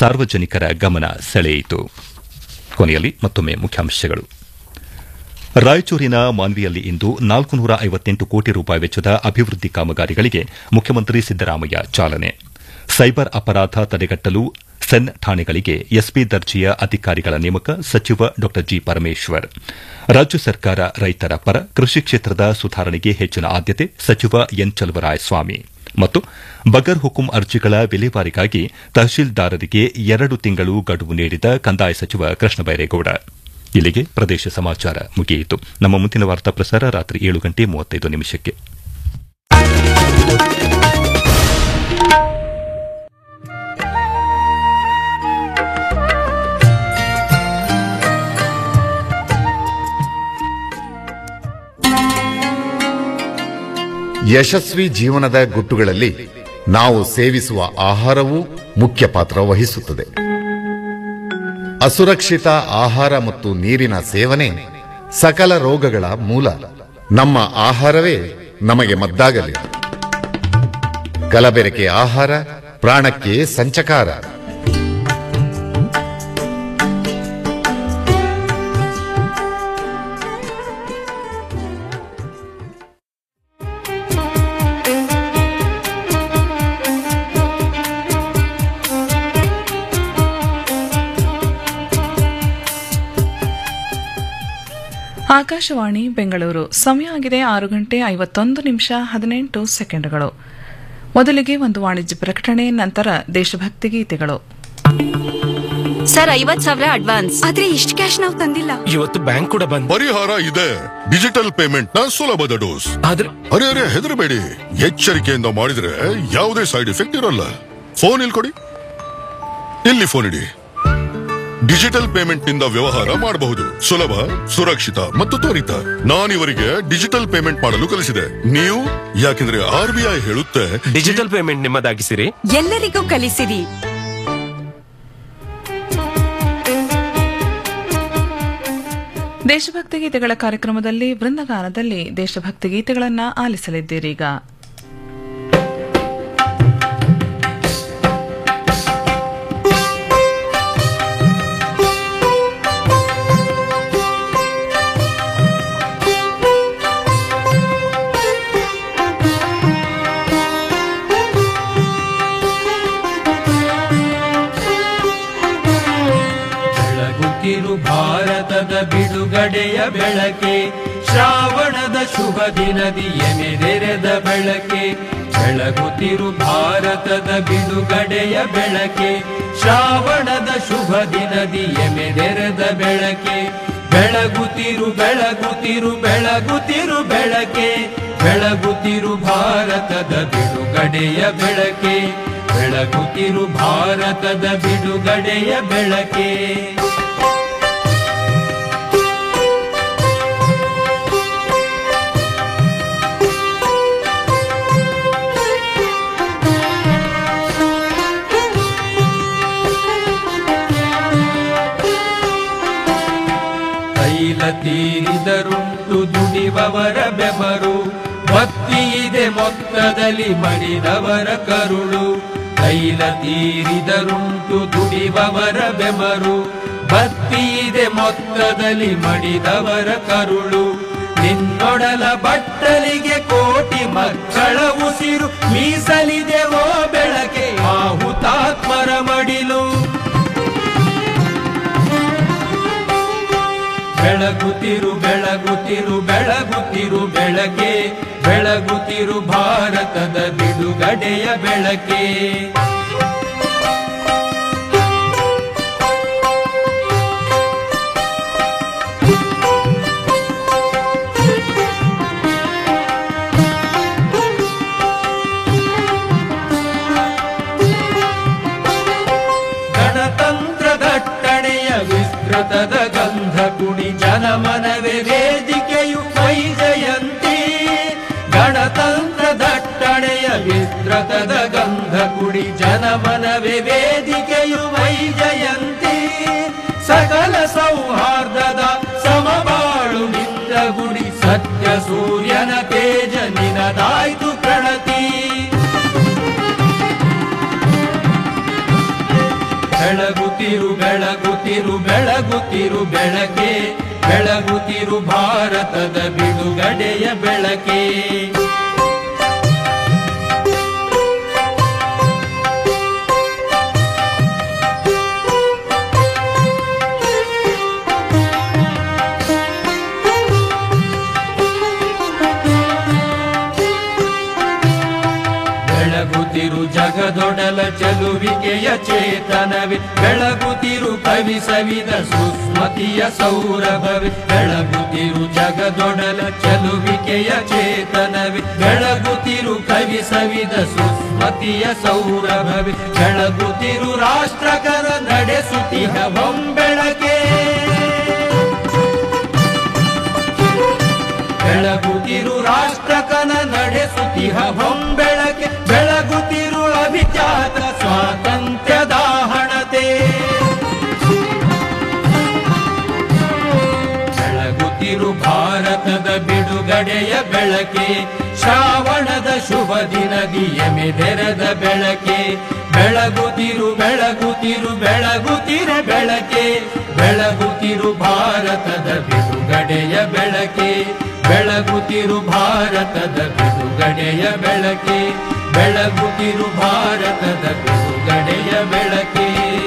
ಸಾರ್ವಜನಿಕರ ಗಮನ ಸೆಳೆಯಿತು ಕೊನೆಯಲ್ಲಿ ಮತ್ತೊಮ್ಮೆ ಮುಖ್ಯಾಂಶಗಳು ರಾಯಚೂರಿನ ಮಾನ್ವಿಯಲ್ಲಿ ಇಂದು ನಾಲ್ಕು ನೂರ ಐವತ್ತೆಂಟು ಕೋಟಿ ರೂಪಾಯಿ ವೆಚ್ಚದ ಅಭಿವೃದ್ಧಿ ಕಾಮಗಾರಿಗಳಿಗೆ ಮುಖ್ಯಮಂತ್ರಿ ಸಿದ್ದರಾಮಯ್ಯ ಚಾಲನೆ ಸೈಬರ್ ಅಪರಾಧ ತಡೆಗಟ್ಟಲು ಸೆನ್ ಠಾಣೆಗಳಿಗೆ ಎಸ್ಪಿ ದರ್ಜೆಯ ಅಧಿಕಾರಿಗಳ ನೇಮಕ ಸಚಿವ ಡಾ ಜಿ ಪರಮೇಶ್ವರ್ ರಾಜ್ಯ ಸರ್ಕಾರ ರೈತರ ಪರ ಕೃಷಿ ಕ್ಷೇತ್ರದ ಸುಧಾರಣೆಗೆ ಹೆಚ್ಚಿನ ಆದ್ಯತೆ ಸಚಿವ ಎನ್ ಚಲುವರಾಯಸ್ವಾಮಿ ಮತ್ತು ಬಗರ್ ಹುಕುಂ ಅರ್ಜಿಗಳ ವಿಲೇವಾರಿಗಾಗಿ ತಹಶೀಲ್ದಾರರಿಗೆ ಎರಡು ತಿಂಗಳು ಗಡುವು ನೀಡಿದ ಕಂದಾಯ ಸಚಿವ ಕೃಷ್ಣ ಬೈರೇಗೌಡ ಇಲ್ಲಿಗೆ ಪ್ರದೇಶ ಸಮಾಚಾರ ಮುಗಿಯಿತು ನಮ್ಮ ಮುಂದಿನ ವಾರ್ತಾ ಪ್ರಸಾರ ರಾತ್ರಿ ಏಳು ಗಂಟೆ ಮೂವತ್ತೈದು ನಿಮಿಷಕ್ಕೆ ಯಶಸ್ವಿ ಜೀವನದ ಗುಟ್ಟುಗಳಲ್ಲಿ ನಾವು ಸೇವಿಸುವ ಆಹಾರವೂ ಮುಖ್ಯ ಪಾತ್ರ ವಹಿಸುತ್ತದೆ ಅಸುರಕ್ಷಿತ ಆಹಾರ ಮತ್ತು ನೀರಿನ ಸೇವನೆ ಸಕಲ ರೋಗಗಳ ಮೂಲ ನಮ್ಮ ಆಹಾರವೇ ನಮಗೆ ಮದ್ದಾಗಲಿ ಕಲಬೆರಕೆ ಆಹಾರ ಪ್ರಾಣಕ್ಕೆ ಸಂಚಕಾರ ಆಕಾಶವಾಣಿ ಬೆಂಗಳೂರು ಸಮಯ ಆಗಿದೆ ಆರು ಗಂಟೆ ಐವತ್ತೊಂದು ನಿಮಿಷ ಹದಿನೆಂಟು ಸೆಕೆಂಡ್ಗಳು ಮೊದಲಿಗೆ ಒಂದು ವಾಣಿಜ್ಯ ಪ್ರಕಟಣೆ ನಂತರ ದೇಶಭಕ್ತಿ ಗೀತೆಗಳು ಸರ್ ಐವತ್ ಸಾವಿರ ಅಡ್ವಾನ್ಸ್ ಆದ್ರೆ ಇಷ್ಟು ಕ್ಯಾಶ್ ನಾವು ತಂದಿಲ್ಲ ಇವತ್ತು ಬ್ಯಾಂಕ್ ಕೂಡ ಬಂದ್ ಪರಿಹಾರ ಇದೆ ಡಿಜಿಟಲ್ ಪೇಮೆಂಟ್ ನ ಸುಲಭದ ಡೋಸ್ ಆದ್ರೆ ಅರೆ ಅರೆ ಹೆದರಬೇಡಿ ಎಚ್ಚರಿಕೆಯಿಂದ ಮಾಡಿದ್ರೆ ಯಾವುದೇ ಸೈಡ್ ಎಫೆಕ್ಟ್ ಇರಲ್ಲ ಫೋನ್ ಇಲ್ಲಿ ಕೊಡಿ ಇಲ್ಲಿ ಫೋನ್ ಇಡಿ ಡಿಜಿಟಲ್ ಪೇಮೆಂಟ್ ನಿಂದ ವ್ಯವಹಾರ ಮಾಡಬಹುದು ಸುಲಭ ಸುರಕ್ಷಿತ ಮತ್ತು ತ್ವರಿತ ನಾನಿವರಿಗೆ ಡಿಜಿಟಲ್ ಪೇಮೆಂಟ್ ಮಾಡಲು ಕಲಿಸಿದೆ ನೀವು ಯಾಕೆಂದ್ರೆ ಆರ್ ಬಿ ಐ ಹೇಳುತ್ತೆ ಡಿಜಿಟಲ್ ಪೇಮೆಂಟ್ ನಿಮ್ಮದಾಗಿಸಿರಿ ಎಲ್ಲರಿಗೂ ಕಲಿಸಿರಿ ದೇಶಭಕ್ತಿ ಗೀತೆಗಳ ಕಾರ್ಯಕ್ರಮದಲ್ಲಿ ವೃಂದಗಾನದಲ್ಲಿ ದೇಶಭಕ್ತಿ ಗೀತೆಗಳನ್ನು ಆಲಿಸಲಿದ್ದೀರೀಗ ಬೆಳಗುತ್ತಿರು ಭಾರತದ ಬಿಡುಗಡೆಯ ಬೆಳಕೆ ಶ್ರಾವಣದ ಶುಭ ದಿನದಿ ಎಮೆದೆರೆದ ಬೆಳಕೆ ಬೆಳಗುತ್ತಿರು ಭಾರತದ ಬಿಡುಗಡೆಯ ಬೆಳಕೆ ಶ್ರಾವಣದ ಶುಭ ದಿನದಿ ಎಮೆದೆರೆದ ಬೆಳಕೆ ಬೆಳಗುತ್ತಿರು ಬೆಳಗುತ್ತಿರು ಬೆಳಗುತ್ತಿರು ಬೆಳಕೆ ಬೆಳಗುತ್ತಿರು ಭಾರತದ ಬಿಡುಗಡೆಯ ಬೆಳಕೆ ಬೆಳಗುತ್ತಿರು ಭಾರತದ ಬಿಡುಗಡೆಯ ಬೆಳಕೆ ತೈಲ ತೀರಿದರುಂಟು ದುಡಿವವರ ಬೆವರು ಭಕ್ತಿ ಇದೆ ಮೊತ್ತದಲ್ಲಿ ಮಡಿದವರ ಕರುಳು ತೈಲ ತೀರಿದರುಂಟು ದುಡಿವವರ ಬೆವರು ಭಕ್ತಿ ಇದೆ ಮೊತ್ತದಲ್ಲಿ ಮಡಿದವರ ಕರುಳು ನಿನ್ನೊಡಲ ಬಟ್ಟಲಿಗೆ ಕೋಟಿ ಮಕ್ಕಳ ಉಸಿರು ಮೀಸಲಿದೆ ಓ ಬೆಳಕೆ ಆ ಹುತಾತ್ಮರ ಮಡಿಲು ಬೆಳಗುತ್ತಿರು ಬೆಳಗುತ್ತಿರು ಬೆಳಗುತ್ತಿರು ಬೆಳಕೆ ಬೆಳಗುತ್ತಿರು ಭಾರತದ ಬಿಡುಗಡೆಯ ಬೆಳಕೆ ಗಣತಂತ್ರ ದಟ್ಟಣೆಯ ವಿಸ್ತೃತದ ಗಂಧ ಕುಡಿ ಜನಮನವೇ ವೇದಿಕೆಯು ಮೈ ಜಯಂತಿ ಗಣತಂತ್ರ ದಟ್ಟಣೆಯ ವಿಸ್ತೃತದ ಗಂಧ ಕುಡಿ ಜನಮನವೇ ವೇದಿಕೆಯು ಮೈ ಜಯಂತಿ ಸಕಲ ಸೌಹಾರ್ದದ ಸಮಬಾಳು ನಿಂದ ಗುಡಿ ಸತ್ಯ ಸೂರ್ಯನ ತೇಜ ನಿನದಾಯ್ತು ಪ್ರಣತಿ ಬೆಳಗುತ್ತಿರು ಬೆಳಗುತ್ತಿರು ಬೆಳಗುತ್ತಿರು ಬೆಳಕೆ ಬೆಳಗುತ್ತಿರು ಭಾರತದ ಬಿಡುಗಡೆಯ ಬೆಳಕೆ ಬೆಳಗುತ್ತಿರು ಜಗದೊಡಲ ಚಲುವಿಕೆಯ ಚೇತನವೇ ಬೆಳಗುತ್ತಿರು ಕವಿ ಸವಿದ ಸುಸ್ಮತಿಯ ಸೌರಭವೇ ಬೆಳಗುತ್ತಿರು ಜಗದೊಡಲ ಚಲುವಿಕೆಯ ಚೇತನವೇ ಬೆಳಗುತ್ತಿರು ಕವಿ ಸವಿದ ಸುಸ್ಮತಿಯ ಸೌರಭವೇ ಬೆಳಗುತ್ತಿರು ರಾಷ್ಟ್ರಕರ ನಡೆಸುತ್ತಿಹ ಹೊಂಬೆಳಕೆ ಬೆಳಗುತ್ತಿರು ರಾಷ್ಟ್ರಕನ ನಡೆಸುತ್ತಿಹ ಹೊಂಬೆಳಕೆ ಬೆಳಗುತ್ತಿರು ಅಭಿಜಾತ ಸ್ವಾತಂತ್ರ್ಯದ ಹಣತೆ ಬೆಳಗುತ್ತಿರು ಭಾರತದ ಬಿಡುಗಡೆಯ ಬೆಳಕೆ ಶ್ರಾವಣದ ಶುಭ ದಿನದಿ ಎಮೆದೆರದ ಬೆಳಕೆ ಬೆಳಗುತ್ತಿರು ಬೆಳಗುತ್ತಿರು ಬೆಳಗುತ್ತಿರೆ ಬೆಳಕೆ ಬೆಳಗುತ್ತಿರು ಭಾರತದ ಬಿಡುಗಡೆಯ ಬೆಳಕೆ ಬೆಳಗುತ್ತಿರು ಭಾರತದ ಬಿಡುಗಡೆಯ ಬೆಳಕೆ ಬೆಳಗುತ್ತಿರು ಭಾರತದ ಬಿಡುಗಡೆಯ ಬೆಳಕೆ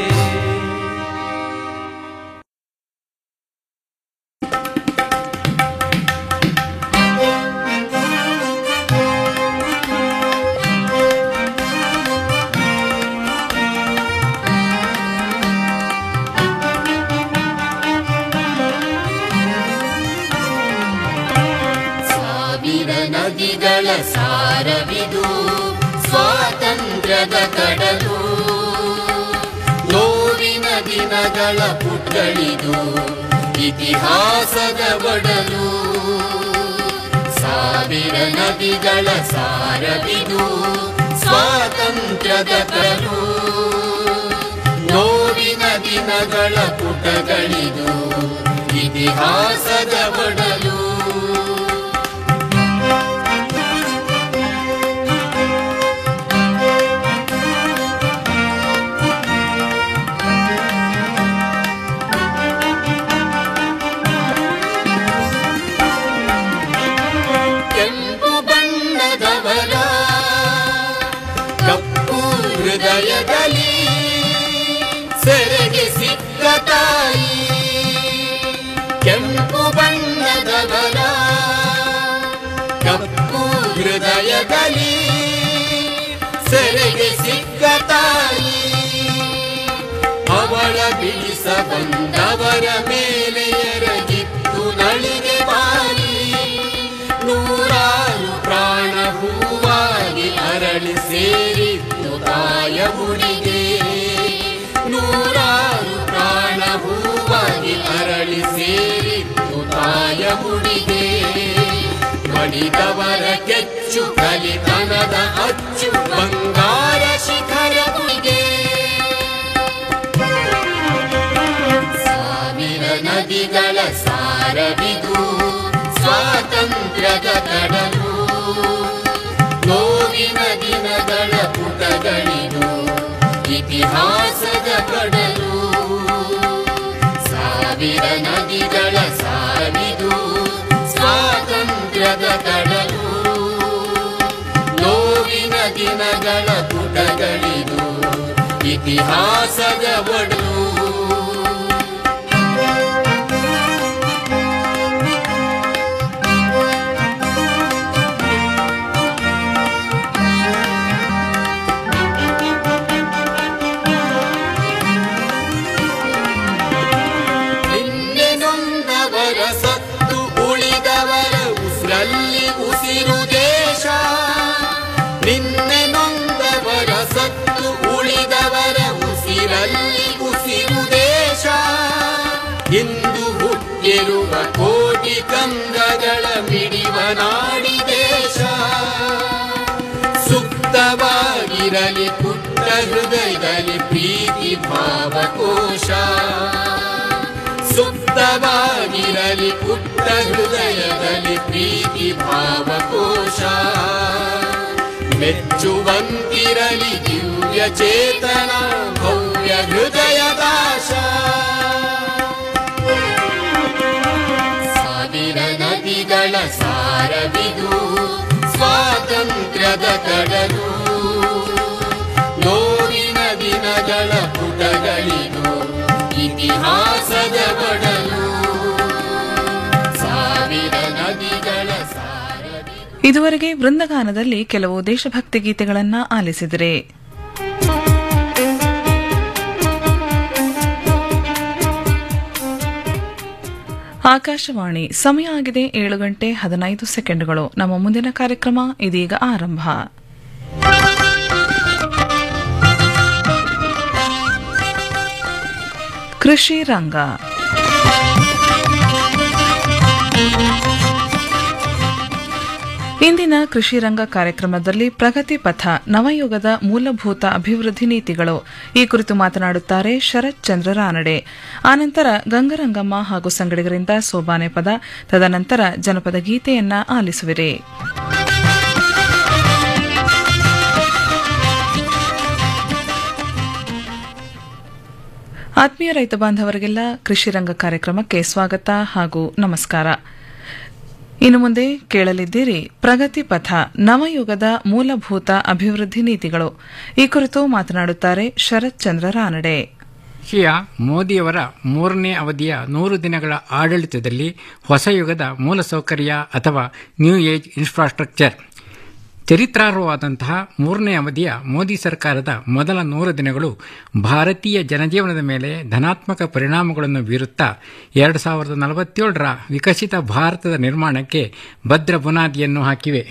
ಸಾವಿರ ನದಿಗಳ ಸಾರವಿದು ಸ್ವಾತಂತ್ರ್ಯದ ಕಡಲು ನೋವಿನ ದಿನಗಳ ಪುಟ್ಟಳಿದು ಇತಿಹಾಸದ ಬಡಲು ಸಾವಿರ ನದಿಗಳ ಸಾರವಿದು ಸ್ವಾತಂತ್ರ್ಯದ ಕಡಲು ನೋವಿನ ದಿನಗಳ ಪುಟಗಳಿದು ಇತಿಹಾಸದ ಬಡಲು ಕೆಂಪು ಬಣ್ಣದವರ ಕಪ್ಪು ಹೃದಯದಲ್ಲಿ ಸೆರೆಗೆ ಸಿಕ್ಕ ತಾಯಿ ಕೆಂಪು ಬಣ್ಣದವರ ಕಪ್ಪು ಹೃದಯದಲ್ಲಿ ಸೆರೆಗೆ ಸಿಕ್ಕ ತಾಯಿ ಅವಳ ಬಿಡಿಸ ಬಂದವರ ಮೇಲೆ ಎರಗಿತ್ತು ನಳಿಗೆ ಬಾರಿ ನೂರಾರು ಪ್ರಾಣ ಹೂವಾಗಿ ಅರಳಿ ಸೇರಿತ್ತು ತಾಯ ಮುಡಿಗೆ ನೂರಾರು ಪ್ರಾಣ ಹೂವಾಗಿ ಅರಳಿ ಸೇರಿತ್ತು ತಾಯ ಮುಡಿಗೆ ಮಡಿದವರ ಕೆಚ್ಚು ಕಲಿತನದ ಅಚ್ಚು ಬಂಗಾರ ಶಿಖರ ಮುಡಿಗೆ ಸಾವಿರ ನದಿಗಳ ಸಾರವಿದು ಸ್ವಾತಂತ್ರ್ಯದ ಕಡಲು ನೋವಿನ ದಿನಗಳ ಪುಟಗಳಿದು ಇತಿಹಾಸದ ಕಡಲು ಸಾವಿರ ನದಿಗಳ ಸಾರಿದು ಸ್ವಾತಂತ್ರ್ಯದ ಕಡಲು ನೋವಿನ ದಿನಗಳ ಪುಟಗಳಿದು ಇತಿಹಾಸದ ಒಡಲು ನಿನ್ನೆ ನೊಂದವರ ಸತ್ತು ಉಳಿದವರ ಉಸಿರಲ್ಲಿ ಉಸಿರು ದೇಶ ನಿನ್ನೆ ನೊಂದವರ ಸತ್ತು ಉಳಿದವರ ಉಸಿರಲ್ಲಿ ಉಸಿರು ದೇಶ ಇಂದು ಹುಟ್ಟಿರುವ ಕೋಟಿ ಕಂದಗಳ ಮಿಡಿವ ನಾಡಿ ದೇಶ ಸುಪ್ತವಾಗಿರಲಿ ಪುಟ್ಟ ಹೃದಯದಲ್ಲಿ ಪ್ರೀತಿ ಭಾವಕೋಶ ಸುಪ್ತವಾಗಿರಲಿ ಪುಟ್ಟ ಹೃದಯದಲ್ಲಿ ಪ್ರೀತಿ ಭಾವಕೋಶ ಮೆಚ್ಚುವಂತಿರಲಿ ದಿವ್ಯ ಚೇತನ ಭವ್ಯ ಹೃದಯ ಸಾರವಿದು ಸ್ವಾತಂತ್ರ್ಯದ ಕಡಲು ನೋವಿನ ದಿನಗಳ ಪುಟಗಳಿದು ಇತಿಹಾಸದ ಬಡಲು ಸಾವಿರ ನದಿಗಳ ಸಾರವಿದು ಇದುವರೆಗೆ ವೃಂದಗಾನದಲ್ಲಿ ಕೆಲವು ದೇಶಭಕ್ತಿ ಗೀತೆಗಳನ್ನ ಆಲಿಸಿದರೆ ಆಕಾಶವಾಣಿ ಸಮಯ ಆಗಿದೆ ಏಳು ಗಂಟೆ ಹದಿನೈದು ಸೆಕೆಂಡ್ಗಳು ನಮ್ಮ ಮುಂದಿನ ಕಾರ್ಯಕ್ರಮ ಇದೀಗ ಆರಂಭ ಕೃಷಿ ರಂಗ ಇಂದಿನ ಕೃಷಿ ರಂಗ ಕಾರ್ಯಕ್ರಮದಲ್ಲಿ ಪ್ರಗತಿ ಪಥ ನವಯುಗದ ಮೂಲಭೂತ ಅಭಿವೃದ್ಧಿ ನೀತಿಗಳು ಈ ಕುರಿತು ಮಾತನಾಡುತ್ತಾರೆ ಶರತ್ ಚಂದ್ರ ರಾನಡೆ ಆನಂತರ ಗಂಗರಂಗಮ್ಮ ಹಾಗೂ ಸಂಗಡಿಗರಿಂದ ಸೋಬಾನೆ ಪದ ತದನಂತರ ಜನಪದ ಗೀತೆಯನ್ನ ಆಲಿಸುವಿರಿ ಆತ್ಮೀಯ ರೈತ ಬಾಂಧವರಿಗೆಲ್ಲ ಕೃಷಿ ರಂಗ ಕಾರ್ಯಕ್ರಮಕ್ಕೆ ಸ್ವಾಗತ ಹಾಗೂ ನಮಸ್ಕಾರ ಇನ್ನು ಮುಂದೆ ಕೇಳಲಿದ್ದೀರಿ ಪ್ರಗತಿ ಪಥ ನವಯುಗದ ಮೂಲಭೂತ ಅಭಿವೃದ್ಧಿ ನೀತಿಗಳು ಈ ಕುರಿತು ಮಾತನಾಡುತ್ತಾರೆ ಶರತ್ ಚಂದ್ರ ರಾನಡೆ ಶಿಯಾ ಮೋದಿಯವರ ಮೂರನೇ ಅವಧಿಯ ನೂರು ದಿನಗಳ ಆಡಳಿತದಲ್ಲಿ ಹೊಸ ಯುಗದ ಮೂಲಸೌಕರ್ಯ ಅಥವಾ ನ್ಯೂ ಏಜ್ ಇನ್ಫ್ರಾಸ್ಟ್ರಕ್ಚರ್ ಚರಿತ್ರಾರ್ಹವಾದಂತಹ ಮೂರನೇ ಅವಧಿಯ ಮೋದಿ ಸರ್ಕಾರದ ಮೊದಲ ನೂರು ದಿನಗಳು ಭಾರತೀಯ ಜನಜೀವನದ ಮೇಲೆ ಧನಾತ್ಮಕ ಪರಿಣಾಮಗಳನ್ನು ಬೀರುತ್ತಾ ಎರಡು ಸಾವಿರದ ನಲವತ್ತೇಳರ ವಿಕಸಿತ ಭಾರತದ ನಿರ್ಮಾಣಕ್ಕೆ ಭದ್ರ ಬುನಾದಿಯನ್ನು ಹಾಕಿವೆ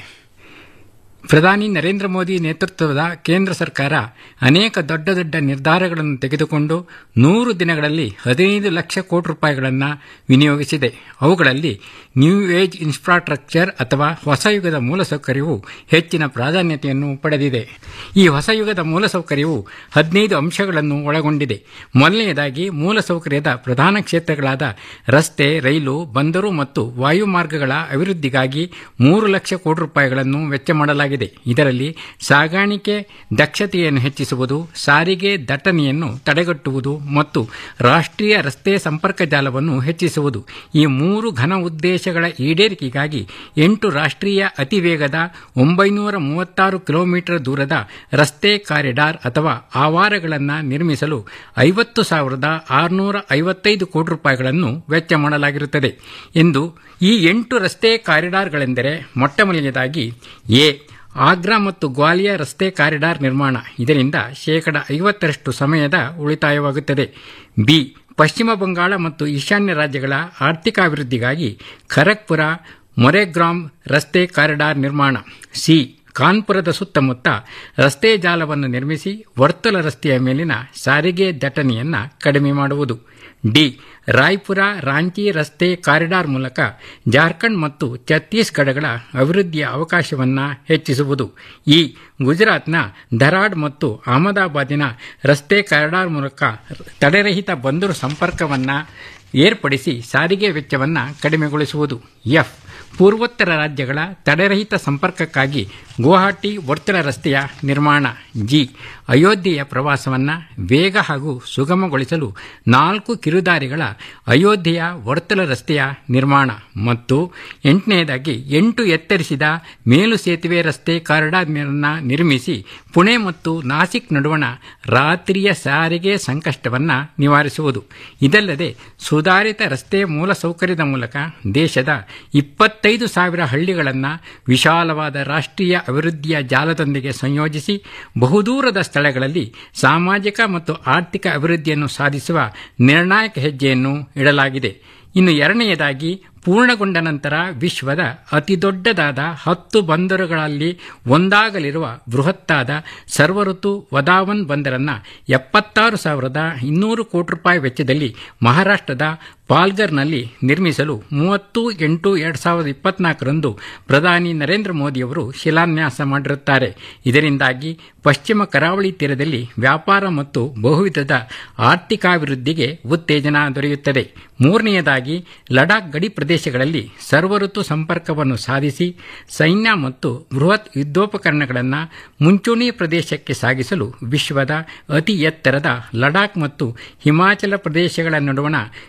ಪ್ರಧಾನಿ ನರೇಂದ್ರ ಮೋದಿ ನೇತೃತ್ವದ ಕೇಂದ್ರ ಸರ್ಕಾರ ಅನೇಕ ದೊಡ್ಡ ದೊಡ್ಡ ನಿರ್ಧಾರಗಳನ್ನು ತೆಗೆದುಕೊಂಡು ನೂರು ದಿನಗಳಲ್ಲಿ ಹದಿನೈದು ಲಕ್ಷ ಕೋಟಿ ರೂಪಾಯಿಗಳನ್ನು ವಿನಿಯೋಗಿಸಿದೆ ಅವುಗಳಲ್ಲಿ ನ್ಯೂ ಏಜ್ ಇನ್ಫ್ರಾಸ್ಟ್ರಕ್ಚರ್ ಅಥವಾ ಹೊಸ ಯುಗದ ಮೂಲಸೌಕರ್ಯವು ಹೆಚ್ಚಿನ ಪ್ರಾಧಾನ್ಯತೆಯನ್ನು ಪಡೆದಿದೆ ಈ ಹೊಸ ಯುಗದ ಮೂಲಸೌಕರ್ಯವು ಹದಿನೈದು ಅಂಶಗಳನ್ನು ಒಳಗೊಂಡಿದೆ ಮೊದಲನೆಯದಾಗಿ ಮೂಲಸೌಕರ್ಯದ ಪ್ರಧಾನ ಕ್ಷೇತ್ರಗಳಾದ ರಸ್ತೆ ರೈಲು ಬಂದರು ಮತ್ತು ವಾಯು ಮಾರ್ಗಗಳ ಅಭಿವೃದ್ಧಿಗಾಗಿ ಮೂರು ಲಕ್ಷ ಕೋಟಿ ರೂಪಾಯಿಗಳನ್ನು ವೆಚ್ಚ ಮಾಡಲಾಗಿದೆ ಇದರಲ್ಲಿ ಸಾಗಾಣಿಕೆ ದಕ್ಷತೆಯನ್ನು ಹೆಚ್ಚಿಸುವುದು ಸಾರಿಗೆ ದಟ್ಟಣೆಯನ್ನು ತಡೆಗಟ್ಟುವುದು ಮತ್ತು ರಾಷ್ಟ್ರೀಯ ರಸ್ತೆ ಸಂಪರ್ಕ ಜಾಲವನ್ನು ಹೆಚ್ಚಿಸುವುದು ಈ ಮೂರು ಘನ ಉದ್ದೇಶಗಳ ಈಡೇರಿಕೆಗಾಗಿ ಎಂಟು ರಾಷ್ಟ್ರೀಯ ಅತಿ ವೇಗದ ಒಂಬೈನೂರ ಮೂವತ್ತಾರು ಕಿಲೋಮೀಟರ್ ದೂರದ ರಸ್ತೆ ಕಾರಿಡಾರ್ ಅಥವಾ ಆವಾರಗಳನ್ನು ನಿರ್ಮಿಸಲು ಐವತ್ತು ಸಾವಿರದ ಆರುನೂರ ಐವತ್ತೈದು ಕೋಟಿ ರೂಪಾಯಿಗಳನ್ನು ವೆಚ್ಚ ಮಾಡಲಾಗಿರುತ್ತದೆ ಎಂದು ಈ ಎಂಟು ರಸ್ತೆ ಕಾರಿಡಾರ್ಗಳೆಂದರೆ ಮೊಟ್ಟಮೊದಲನೇದಾಗಿ ಎ ಆಗ್ರಾ ಮತ್ತು ಗ್ವಾಲಿಯರ್ ರಸ್ತೆ ಕಾರಿಡಾರ್ ನಿರ್ಮಾಣ ಇದರಿಂದ ಶೇಕಡ ಐವತ್ತರಷ್ಟು ಸಮಯದ ಉಳಿತಾಯವಾಗುತ್ತದೆ ಬಿ ಪಶ್ಚಿಮ ಬಂಗಾಳ ಮತ್ತು ಈಶಾನ್ಯ ರಾಜ್ಯಗಳ ಆರ್ಥಿಕ ಅಭಿವೃದ್ಧಿಗಾಗಿ ಖರಗ್ಪುರ ಮೊರೆಗ್ರಾಮ್ ರಸ್ತೆ ಕಾರಿಡಾರ್ ನಿರ್ಮಾಣ ಸಿ ಕಾನ್ಪುರದ ಸುತ್ತಮುತ್ತ ರಸ್ತೆ ಜಾಲವನ್ನು ನಿರ್ಮಿಸಿ ವರ್ತುಲ ರಸ್ತೆಯ ಮೇಲಿನ ಸಾರಿಗೆ ದಟ್ಟಣೆಯನ್ನು ಕಡಿಮೆ ಮಾಡುವುದು ಡಿ ರಾಯ್ಪುರ ರಾಂಚಿ ರಸ್ತೆ ಕಾರಿಡಾರ್ ಮೂಲಕ ಜಾರ್ಖಂಡ್ ಮತ್ತು ಛತ್ತೀಸ್ಗಢಗಳ ಅಭಿವೃದ್ಧಿಯ ಅವಕಾಶವನ್ನು ಹೆಚ್ಚಿಸುವುದು ಈ ಗುಜರಾತ್ನ ಧರಾಡ್ ಮತ್ತು ಅಹಮದಾಬಾದಿನ ರಸ್ತೆ ಕಾರಿಡಾರ್ ಮೂಲಕ ತಡೆರಹಿತ ಬಂದರು ಸಂಪರ್ಕವನ್ನು ಏರ್ಪಡಿಸಿ ಸಾರಿಗೆ ವೆಚ್ಚವನ್ನು ಕಡಿಮೆಗೊಳಿಸುವುದು ಎಫ್ ಪೂರ್ವೋತ್ತರ ರಾಜ್ಯಗಳ ತಡೆರಹಿತ ಸಂಪರ್ಕಕ್ಕಾಗಿ ಗುವಾಹಟಿ ವರ್ತುಲ ರಸ್ತೆಯ ನಿರ್ಮಾಣ ಜಿ ಅಯೋಧ್ಯೆಯ ಪ್ರವಾಸವನ್ನು ವೇಗ ಹಾಗೂ ಸುಗಮಗೊಳಿಸಲು ನಾಲ್ಕು ಕಿರುದಾರಿಗಳ ಅಯೋಧ್ಯೆಯ ವರ್ತುಲ ರಸ್ತೆಯ ನಿರ್ಮಾಣ ಮತ್ತು ಎಂಟನೆಯದಾಗಿ ಎಂಟು ಎತ್ತರಿಸಿದ ಮೇಲು ಸೇತುವೆ ರಸ್ತೆ ಕಾರಿಡಾರ್ನ ನಿರ್ಮಿಸಿ ಪುಣೆ ಮತ್ತು ನಾಸಿಕ್ ನಡುವಣ ರಾತ್ರಿಯ ಸಾರಿಗೆ ಸಂಕಷ್ಟವನ್ನು ನಿವಾರಿಸುವುದು ಇದಲ್ಲದೆ ಸುಧಾರಿತ ರಸ್ತೆ ಮೂಲಸೌಕರ್ಯದ ಮೂಲಕ ದೇಶದ ಇಪ್ಪತ್ತೈದು ಸಾವಿರ ಹಳ್ಳಿಗಳನ್ನು ವಿಶಾಲವಾದ ರಾಷ್ಟ್ರೀಯ ಅಭಿವೃದ್ಧಿಯ ಜಾಲದೊಂದಿಗೆ ಸಂಯೋಜಿಸಿ ಬಹುದೂರದ ಸ್ಥಳಗಳಲ್ಲಿ ಸಾಮಾಜಿಕ ಮತ್ತು ಆರ್ಥಿಕ ಅಭಿವೃದ್ಧಿಯನ್ನು ಸಾಧಿಸುವ ನಿರ್ಣಾಯಕ ಹೆಜ್ಜೆಯನ್ನು ಇಡಲಾಗಿದೆ ಇನ್ನು ಎರಡನೆಯದಾಗಿ ಪೂರ್ಣಗೊಂಡ ನಂತರ ವಿಶ್ವದ ಅತಿದೊಡ್ಡದಾದ ಹತ್ತು ಬಂದರುಗಳಲ್ಲಿ ಒಂದಾಗಲಿರುವ ಬೃಹತ್ತಾದ ಸರ್ವಋತು ವದಾವನ್ ಬಂದರನ್ನು ಎಪ್ಪತ್ತಾರು ಸಾವಿರದ ಇನ್ನೂರು ಕೋಟಿ ರೂಪಾಯಿ ವೆಚ್ಚದಲ್ಲಿ ಮಹಾರಾಷ್ಟ್ರದ ಪಾಲ್ಗರ್ನಲ್ಲಿ ನಿರ್ಮಿಸಲು ಮೂವತ್ತು ಎಂಟು ಎರಡು ಸಾವಿರದ ಇಪ್ಪತ್ನಾಲ್ಕರಂದು ಪ್ರಧಾನಿ ನರೇಂದ್ರ ಮೋದಿಯವರು ಶಿಲಾನ್ಯಾಸ ಮಾಡಿರುತ್ತಾರೆ ಇದರಿಂದಾಗಿ ಪಶ್ಚಿಮ ಕರಾವಳಿ ತೀರದಲ್ಲಿ ವ್ಯಾಪಾರ ಮತ್ತು ಬಹುವಿಧದ ಆರ್ಥಿಕಾಭಿವೃದ್ಧಿಗೆ ಉತ್ತೇಜನ ದೊರೆಯುತ್ತದೆ ಮೂರನೆಯದಾಗಿ ಲಡಾಖ್ ಗಡಿ ಪ್ರದೇಶಗಳಲ್ಲಿ ಸರ್ವಋತು ಸಂಪರ್ಕವನ್ನು ಸಾಧಿಸಿ ಸೈನ್ಯ ಮತ್ತು ಬೃಹತ್ ಯುದ್ಧೋಪಕರಣಗಳನ್ನು ಮುಂಚೂಣಿ ಪ್ರದೇಶಕ್ಕೆ ಸಾಗಿಸಲು ವಿಶ್ವದ ಅತಿ ಎತ್ತರದ ಲಡಾಖ್ ಮತ್ತು ಹಿಮಾಚಲ ಪ್ರದೇಶಗಳ ನಡುವಣ ಶಿಂಕು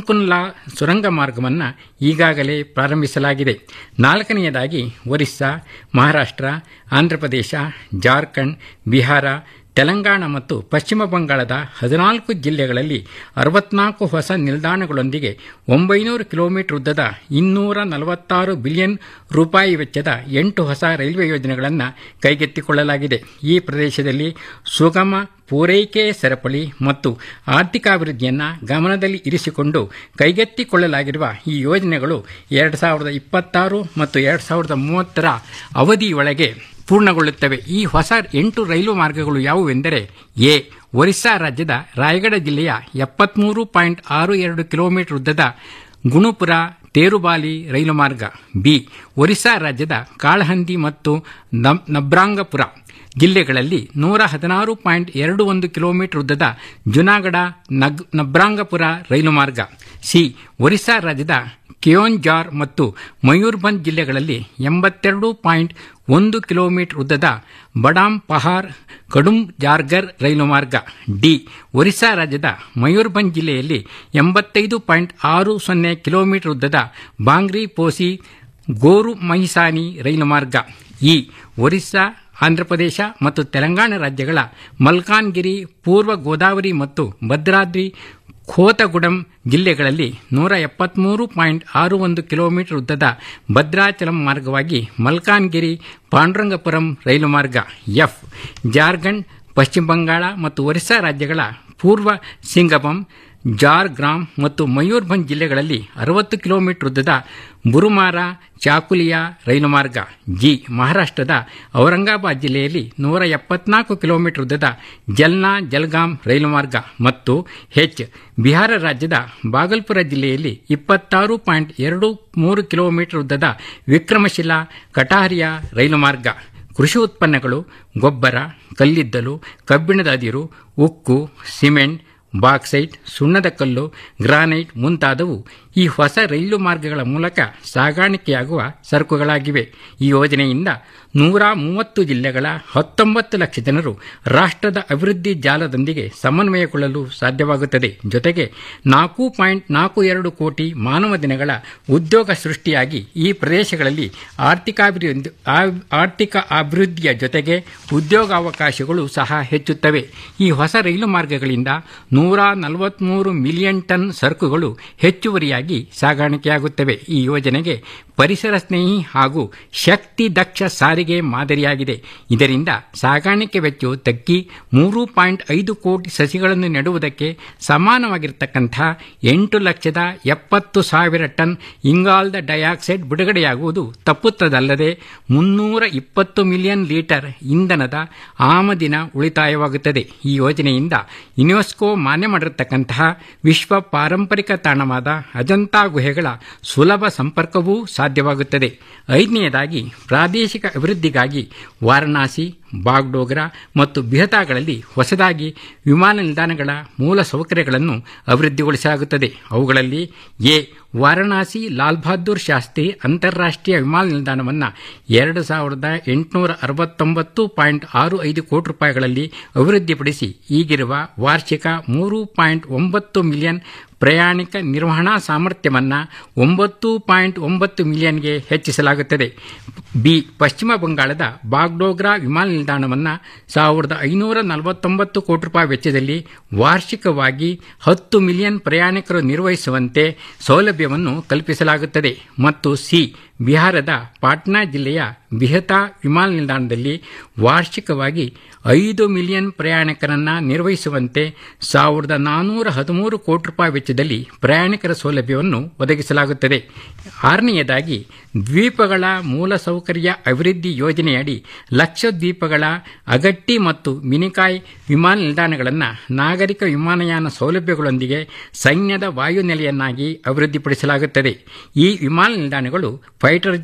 ಕುನ್ಲಾ ಸುರಂಗ ಮಾರ್ಗವನ್ನು ಈಗಾಗಲೇ ಪ್ರಾರಂಭಿಸಲಾಗಿದೆ ನಾಲ್ಕನೆಯದಾಗಿ ಒರಿಸ್ಸಾ ಮಹಾರಾಷ್ಟ್ರ ಆಂಧ್ರಪ್ರದೇಶ ಜಾರ್ಖಂಡ್ ಬಿಹಾರ ತೆಲಂಗಾಣ ಮತ್ತು ಪಶ್ಚಿಮ ಬಂಗಾಳದ ಹದಿನಾಲ್ಕು ಜಿಲ್ಲೆಗಳಲ್ಲಿ ಅರವತ್ನಾಲ್ಕು ಹೊಸ ನಿಲ್ದಾಣಗಳೊಂದಿಗೆ ಒಂಬೈನೂರು ಕಿಲೋಮೀಟರ್ ಉದ್ದದ ಇನ್ನೂರ ನಲವತ್ತಾರು ಬಿಲಿಯನ್ ರೂಪಾಯಿ ವೆಚ್ಚದ ಎಂಟು ಹೊಸ ರೈಲ್ವೆ ಯೋಜನೆಗಳನ್ನು ಕೈಗೆತ್ತಿಕೊಳ್ಳಲಾಗಿದೆ ಈ ಪ್ರದೇಶದಲ್ಲಿ ಸುಗಮ ಪೂರೈಕೆ ಸರಪಳಿ ಮತ್ತು ಆರ್ಥಿಕಾಭಿವೃದ್ಧಿಯನ್ನು ಗಮನದಲ್ಲಿ ಇರಿಸಿಕೊಂಡು ಕೈಗೆತ್ತಿಕೊಳ್ಳಲಾಗಿರುವ ಈ ಯೋಜನೆಗಳು ಎರಡು ಸಾವಿರದ ಇಪ್ಪತ್ತಾರು ಮತ್ತು ಎರಡು ಸಾವಿರದ ಮೂವತ್ತರ ಅವಧಿಯೊಳಗೆ ಪೂರ್ಣಗೊಳ್ಳುತ್ತವೆ ಈ ಹೊಸ ಎಂಟು ರೈಲು ಮಾರ್ಗಗಳು ಯಾವುವೆಂದರೆ ಎ ಒರಿಸ್ಸಾ ರಾಜ್ಯದ ರಾಯಗಢ ಜಿಲ್ಲೆಯ ಎಪ್ಪತ್ಮೂರು ಪಾಯಿಂಟ್ ಆರು ಎರಡು ಕಿಲೋಮೀಟರ್ ಉದ್ದದ ಗುಣುಪುರ ತೇರುಬಾಲಿ ರೈಲು ಮಾರ್ಗ ಬಿ ಒರಿಸ್ಸಾ ರಾಜ್ಯದ ಕಾಳಹಂದಿ ಮತ್ತು ನಬ್ರಾಂಗಪುರ ಜಿಲ್ಲೆಗಳಲ್ಲಿ ನೂರ ಹದಿನಾರು ಪಾಯಿಂಟ್ ಎರಡು ಒಂದು ಕಿಲೋಮೀಟರ್ ಉದ್ದದ ಜುನಾಗಢ ನಗ್ ನಬ್ರಾಂಗಪುರ ರೈಲು ಮಾರ್ಗ ಸಿ ಒರಿಸ್ಸಾ ರಾಜ್ಯದ ಕಿಯೋನ್ಜಾರ್ ಮತ್ತು ಮಯೂರ್ಭಂಜ್ ಜಿಲ್ಲೆಗಳಲ್ಲಿ ಎಂಬತ್ತೆರಡು ಪಾಯಿಂಟ್ ಒಂದು ಕಿಲೋಮೀಟರ್ ಉದ್ದದ ಬಡಾಮ್ ಪಹಾರ್ ಕಡುಂ ಜಾರ್ಗರ್ ರೈಲು ಮಾರ್ಗ ಡಿ ಒರಿಸ್ಸಾ ರಾಜ್ಯದ ಮಯೂರ್ಭಂಜ್ ಜಿಲ್ಲೆಯಲ್ಲಿ ಎಂಬತ್ತೈದು ಪಾಯಿಂಟ್ ಆರು ಸೊನ್ನೆ ಕಿಲೋಮೀಟರ್ ಉದ್ದದ ಬಾಂಗ್ರಿ ಪೋಸಿ ಗೋರು ಮಹಿಸಾನಿ ರೈಲು ಮಾರ್ಗ ಇ ಒರಿಸ್ಸಾ ಆಂಧ್ರಪ್ರದೇಶ ಮತ್ತು ತೆಲಂಗಾಣ ರಾಜ್ಯಗಳ ಮಲ್ಕಾನ್ಗಿರಿ ಪೂರ್ವ ಗೋದಾವರಿ ಮತ್ತು ಭದ್ರಾದ್ರಿ ಖೋತಗುಡಂ ಜಿಲ್ಲೆಗಳಲ್ಲಿ ನೂರ ಎಪ್ಪತ್ಮೂರು ಪಾಯಿಂಟ್ ಆರು ಒಂದು ಕಿಲೋಮೀಟರ್ ಉದ್ದದ ಭದ್ರಾಚಲಂ ಮಾರ್ಗವಾಗಿ ಮಲ್ಕಾನ್ಗಿರಿ ಪಾಂಡುರಂಗಪುರಂ ರೈಲು ಮಾರ್ಗ ಎಫ್ ಜಾರ್ಖಂಡ್ ಪಶ್ಚಿಮ ಬಂಗಾಳ ಮತ್ತು ಒರಿಸ್ಸಾ ರಾಜ್ಯಗಳ ಪೂರ್ವ ಸಿಂಗಬಂ ಜಾರ್ಗ್ರಾಮ್ ಮತ್ತು ಮಯೂರ್ಭಂಜ್ ಜಿಲ್ಲೆಗಳಲ್ಲಿ ಅರವತ್ತು ಕಿಲೋಮೀಟರ್ ಉದ್ದದ ಬುರುಮಾರ ಚಾಕುಲಿಯಾ ರೈಲು ಮಾರ್ಗ ಜಿ ಮಹಾರಾಷ್ಟ್ರದ ಔರಂಗಾಬಾದ್ ಜಿಲ್ಲೆಯಲ್ಲಿ ನೂರ ಎಪ್ಪತ್ನಾಲ್ಕು ಕಿಲೋಮೀಟರ್ ಉದ್ದದ ಜಲ್ನಾ ಜಲ್ಗಾಮ್ ರೈಲು ಮಾರ್ಗ ಮತ್ತು ಹೆಚ್ ಬಿಹಾರ ರಾಜ್ಯದ ಬಾಗಲ್ಪುರ ಜಿಲ್ಲೆಯಲ್ಲಿ ಇಪ್ಪತ್ತಾರು ಪಾಯಿಂಟ್ ಎರಡು ಮೂರು ಕಿಲೋಮೀಟರ್ ಉದ್ದದ ವಿಕ್ರಮಶಿಲಾ ಕಟಾರಿಯಾ ರೈಲು ಮಾರ್ಗ ಕೃಷಿ ಉತ್ಪನ್ನಗಳು ಗೊಬ್ಬರ ಕಲ್ಲಿದ್ದಲು ಕಬ್ಬಿಣದ ಅದಿರು ಉಕ್ಕು ಸಿಮೆಂಟ್ ಬಾಕ್ಸೈಟ್ ಸುಣ್ಣದ ಕಲ್ಲು ಗ್ರಾನೈಟ್ ಮುಂತಾದವು ಈ ಹೊಸ ರೈಲು ಮಾರ್ಗಗಳ ಮೂಲಕ ಸಾಗಾಣಿಕೆಯಾಗುವ ಸರಕುಗಳಾಗಿವೆ ಈ ಯೋಜನೆಯಿಂದ ನೂರ ಮೂವತ್ತು ಜಿಲ್ಲೆಗಳ ಹತ್ತೊಂಬತ್ತು ಲಕ್ಷ ಜನರು ರಾಷ್ಟ್ರದ ಅಭಿವೃದ್ಧಿ ಜಾಲದೊಂದಿಗೆ ಸಮನ್ವಯಗೊಳ್ಳಲು ಸಾಧ್ಯವಾಗುತ್ತದೆ ಜೊತೆಗೆ ನಾಲ್ಕು ಪಾಯಿಂಟ್ ನಾಲ್ಕು ಎರಡು ಕೋಟಿ ಮಾನವ ದಿನಗಳ ಉದ್ಯೋಗ ಸೃಷ್ಟಿಯಾಗಿ ಈ ಪ್ರದೇಶಗಳಲ್ಲಿ ಆರ್ಥಿಕಾಭಿವೃದ್ಧಿ ಆರ್ಥಿಕ ಅಭಿವೃದ್ಧಿಯ ಜೊತೆಗೆ ಉದ್ಯೋಗಾವಕಾಶಗಳು ಸಹ ಹೆಚ್ಚುತ್ತವೆ ಈ ಹೊಸ ರೈಲು ಮಾರ್ಗಗಳಿಂದ ನೂರ ನಲವತ್ಮೂರು ಮಿಲಿಯನ್ ಟನ್ ಸರಕುಗಳು ಹೆಚ್ಚುವರಿಯಾಗಿ ಸಾಗಾಣಿಕೆಯಾಗುತ್ತವೆ ಈ ಯೋಜನೆಗೆ ಪರಿಸರ ಸ್ನೇಹಿ ಹಾಗೂ ಶಕ್ತಿ ದಕ್ಷ ಸಾರಿಗೆ ಮಾದರಿಯಾಗಿದೆ ಇದರಿಂದ ಸಾಗಾಣಿಕೆ ವೆಚ್ಚವು ತಗ್ಗಿ ಮೂರು ಪಾಯಿಂಟ್ ಐದು ಕೋಟಿ ಸಸಿಗಳನ್ನು ನೆಡುವುದಕ್ಕೆ ಸಮಾನವಾಗಿರತಕ್ಕಂಥ ಎಂಟು ಲಕ್ಷದ ಎಪ್ಪತ್ತು ಸಾವಿರ ಟನ್ ಇಂಗಾಲದ ಡೈಆಕ್ಸೈಡ್ ಬಿಡುಗಡೆಯಾಗುವುದು ತಪ್ಪುತ್ತದಲ್ಲದೆ ಮುನ್ನೂರ ಇಪ್ಪತ್ತು ಮಿಲಿಯನ್ ಲೀಟರ್ ಇಂಧನದ ಆಮದಿನ ಉಳಿತಾಯವಾಗುತ್ತದೆ ಈ ಯೋಜನೆಯಿಂದ ಯುನೆಸ್ಕೋ ಮಾನ್ಯ ಮಾಡಿರತಕ್ಕಂತಹ ವಿಶ್ವ ಪಾರಂಪರಿಕ ತಾಣವಾದ ಅಜಂತಾ ಗುಹೆಗಳ ಸುಲಭ ಸಂಪರ್ಕವೂ ಸಾಧ್ಯವಾಗುತ್ತದೆ ಐದನೆಯದಾಗಿ ಪ್ರಾದೇಶಿಕ ಅಭಿವೃದ್ಧಿಗಾಗಿ ವಾರಣಾಸಿ ಬಾಗ್ಡೋಗ್ರಾ ಮತ್ತು ಬಿಹತಾಗಳಲ್ಲಿ ಹೊಸದಾಗಿ ವಿಮಾನ ನಿಲ್ದಾಣಗಳ ಮೂಲ ಸೌಕರ್ಯಗಳನ್ನು ಅಭಿವೃದ್ಧಿಗೊಳಿಸಲಾಗುತ್ತದೆ ಅವುಗಳಲ್ಲಿ ಎ ವಾರಣಾಸಿ ಲಾಲ್ ಬಹದ್ದೂರ್ ಶಾಸ್ತ್ರಿ ಅಂತಾರಾಷ್ಟ್ರೀಯ ವಿಮಾನ ನಿಲ್ದಾಣವನ್ನು ಎರಡು ಸಾವಿರದ ಎಂಟುನೂರ ಅರವತ್ತೊಂಬತ್ತು ಪಾಯಿಂಟ್ ಆರು ಐದು ಕೋಟಿ ರೂಪಾಯಿಗಳಲ್ಲಿ ಅಭಿವೃದ್ಧಿಪಡಿಸಿ ಈಗಿರುವ ವಾರ್ಷಿಕ ಮೂರು ಪಾಯಿಂಟ್ ಒಂಬತ್ತು ಮಿಲಿಯನ್ ಪ್ರಯಾಣಿಕ ನಿರ್ವಹಣಾ ಸಾಮರ್ಥ್ಯವನ್ನು ಒಂಬತ್ತು ಪಾಯಿಂಟ್ ಒಂಬತ್ತು ಮಿಲಿಯನ್ಗೆ ಹೆಚ್ಚಿಸಲಾಗುತ್ತದೆ ಬಿ ಪಶ್ಚಿಮ ಬಂಗಾಳದ ಬಾಗ್ಡೋಗ್ರಾ ವಿಮಾನ ನಿಲ್ದಾಣವನ್ನು ಸಾವಿರದ ಐನೂರ ನಲವತ್ತೊಂಬತ್ತು ಕೋಟಿ ರೂಪಾಯಿ ವೆಚ್ಚದಲ್ಲಿ ವಾರ್ಷಿಕವಾಗಿ ಹತ್ತು ಮಿಲಿಯನ್ ಪ್ರಯಾಣಿಕರು ನಿರ್ವಹಿಸುವಂತೆ ಸೌಲಭ್ಯವನ್ನು ಕಲ್ಪಿಸಲಾಗುತ್ತದೆ ಮತ್ತು ಸಿ ಬಿಹಾರದ ಪಾಟ್ನಾ ಜಿಲ್ಲೆಯ ಬಿಹತಾ ವಿಮಾನ ನಿಲ್ದಾಣದಲ್ಲಿ ವಾರ್ಷಿಕವಾಗಿ ಐದು ಮಿಲಿಯನ್ ಪ್ರಯಾಣಿಕರನ್ನು ನಿರ್ವಹಿಸುವಂತೆ ಸಾವಿರದ ನಾನ್ನೂರ ಹದಿಮೂರು ಕೋಟಿ ರೂಪಾಯಿ ವೆಚ್ಚದಲ್ಲಿ ಪ್ರಯಾಣಿಕರ ಸೌಲಭ್ಯವನ್ನು ಒದಗಿಸಲಾಗುತ್ತದೆ ಆರನೆಯದಾಗಿ ದ್ವೀಪಗಳ ಮೂಲಸೌಕರ್ಯ ಅಭಿವೃದ್ಧಿ ಯೋಜನೆಯಡಿ ಲಕ್ಷದ್ವೀಪಗಳ ಅಗಟ್ಟಿ ಮತ್ತು ಮಿನಿಕಾಯ್ ವಿಮಾನ ನಿಲ್ದಾಣಗಳನ್ನು ನಾಗರಿಕ ವಿಮಾನಯಾನ ಸೌಲಭ್ಯಗಳೊಂದಿಗೆ ಸೈನ್ಯದ ವಾಯುನೆಲೆಯನ್ನಾಗಿ ಅಭಿವೃದ್ಧಿಪಡಿಸಲಾಗುತ್ತದೆ ಈ ವಿಮಾನ ನಿಲ್ದಾಣಗಳು ಫೈಟರ್ ಜೆಟ್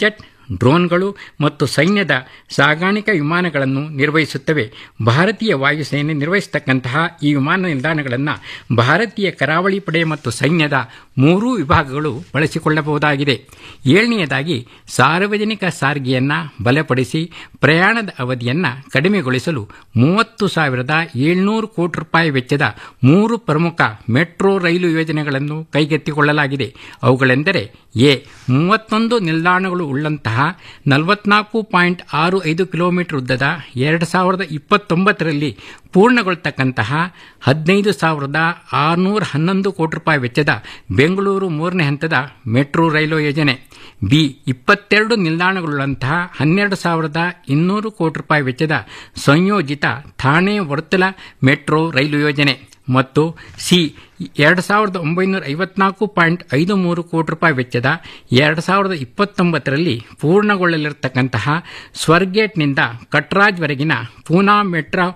ಡ್ರೋನ್ಗಳು ಮತ್ತು ಸೈನ್ಯದ ಸಾಗಾಣಿಕಾ ವಿಮಾನಗಳನ್ನು ನಿರ್ವಹಿಸುತ್ತವೆ ಭಾರತೀಯ ವಾಯುಸೇನೆ ನಿರ್ವಹಿಸತಕ್ಕಂತಹ ಈ ವಿಮಾನ ನಿಲ್ದಾಣಗಳನ್ನು ಭಾರತೀಯ ಕರಾವಳಿ ಪಡೆ ಮತ್ತು ಸೈನ್ಯದ ಮೂರೂ ವಿಭಾಗಗಳು ಬಳಸಿಕೊಳ್ಳಬಹುದಾಗಿದೆ ಏಳನೆಯದಾಗಿ ಸಾರ್ವಜನಿಕ ಸಾರಿಗೆಯನ್ನು ಬಲಪಡಿಸಿ ಪ್ರಯಾಣದ ಅವಧಿಯನ್ನು ಕಡಿಮೆಗೊಳಿಸಲು ಮೂವತ್ತು ಸಾವಿರದ ಏಳ್ನೂರು ಕೋಟಿ ರೂಪಾಯಿ ವೆಚ್ಚದ ಮೂರು ಪ್ರಮುಖ ಮೆಟ್ರೋ ರೈಲು ಯೋಜನೆಗಳನ್ನು ಕೈಗೆತ್ತಿಕೊಳ್ಳಲಾಗಿದೆ ಅವುಗಳೆಂದರೆ ಎ ಮೂವತ್ತೊಂದು ನಿಲ್ದಾಣಗಳು ಉಳ್ಳಂತಹ ನಲವತ್ನಾಲ್ಕು ಪಾಯಿಂಟ್ ಆರು ಐದು ಕಿಲೋಮೀಟರ್ ಉದ್ದದ ಎರಡು ಸಾವಿರದ ಇಪ್ಪತ್ತೊಂಬತ್ತರಲ್ಲಿ ಪೂರ್ಣಗೊಳ್ತಕ್ಕಂತಹ ಹದಿನೈದು ಸಾವಿರದ ಆರುನೂರ ಹನ್ನೊಂದು ಕೋಟಿ ರೂಪಾಯಿ ವೆಚ್ಚದ ಬೆಂಗಳೂರು ಮೂರನೇ ಹಂತದ ಮೆಟ್ರೋ ರೈಲು ಯೋಜನೆ ಬಿ ಇಪ್ಪತ್ತೆರಡು ನಿಲ್ದಾಣಗಳುಳ್ಳಂತಹ ಹನ್ನೆರಡು ಸಾವಿರದ ಇನ್ನೂರು ಕೋಟಿ ರೂಪಾಯಿ ವೆಚ್ಚದ ಸಂಯೋಜಿತ ಥಾಣೆ ವರ್ತುಲ ಮೆಟ್ರೋ ರೈಲು ಯೋಜನೆ ಮತ್ತು ಸಿ ಎರಡು ಸಾವಿರದ ಒಂಬೈನೂರ ಐವತ್ನಾಲ್ಕು ಪಾಯಿಂಟ್ ಐದು ಮೂರು ಕೋಟಿ ರೂಪಾಯಿ ವೆಚ್ಚದ ಎರಡು ಸಾವಿರದ ಇಪ್ಪತ್ತೊಂಬತ್ತರಲ್ಲಿ ಪೂರ್ಣಗೊಳ್ಳಲಿರತಕ್ಕಂತಹ ಸ್ವರ್ಗೇಟ್ನಿಂದ ಕಟ್ರಾಜ್ವರೆಗಿನ ಪೂನಾ ಮೆಟ್ರೋ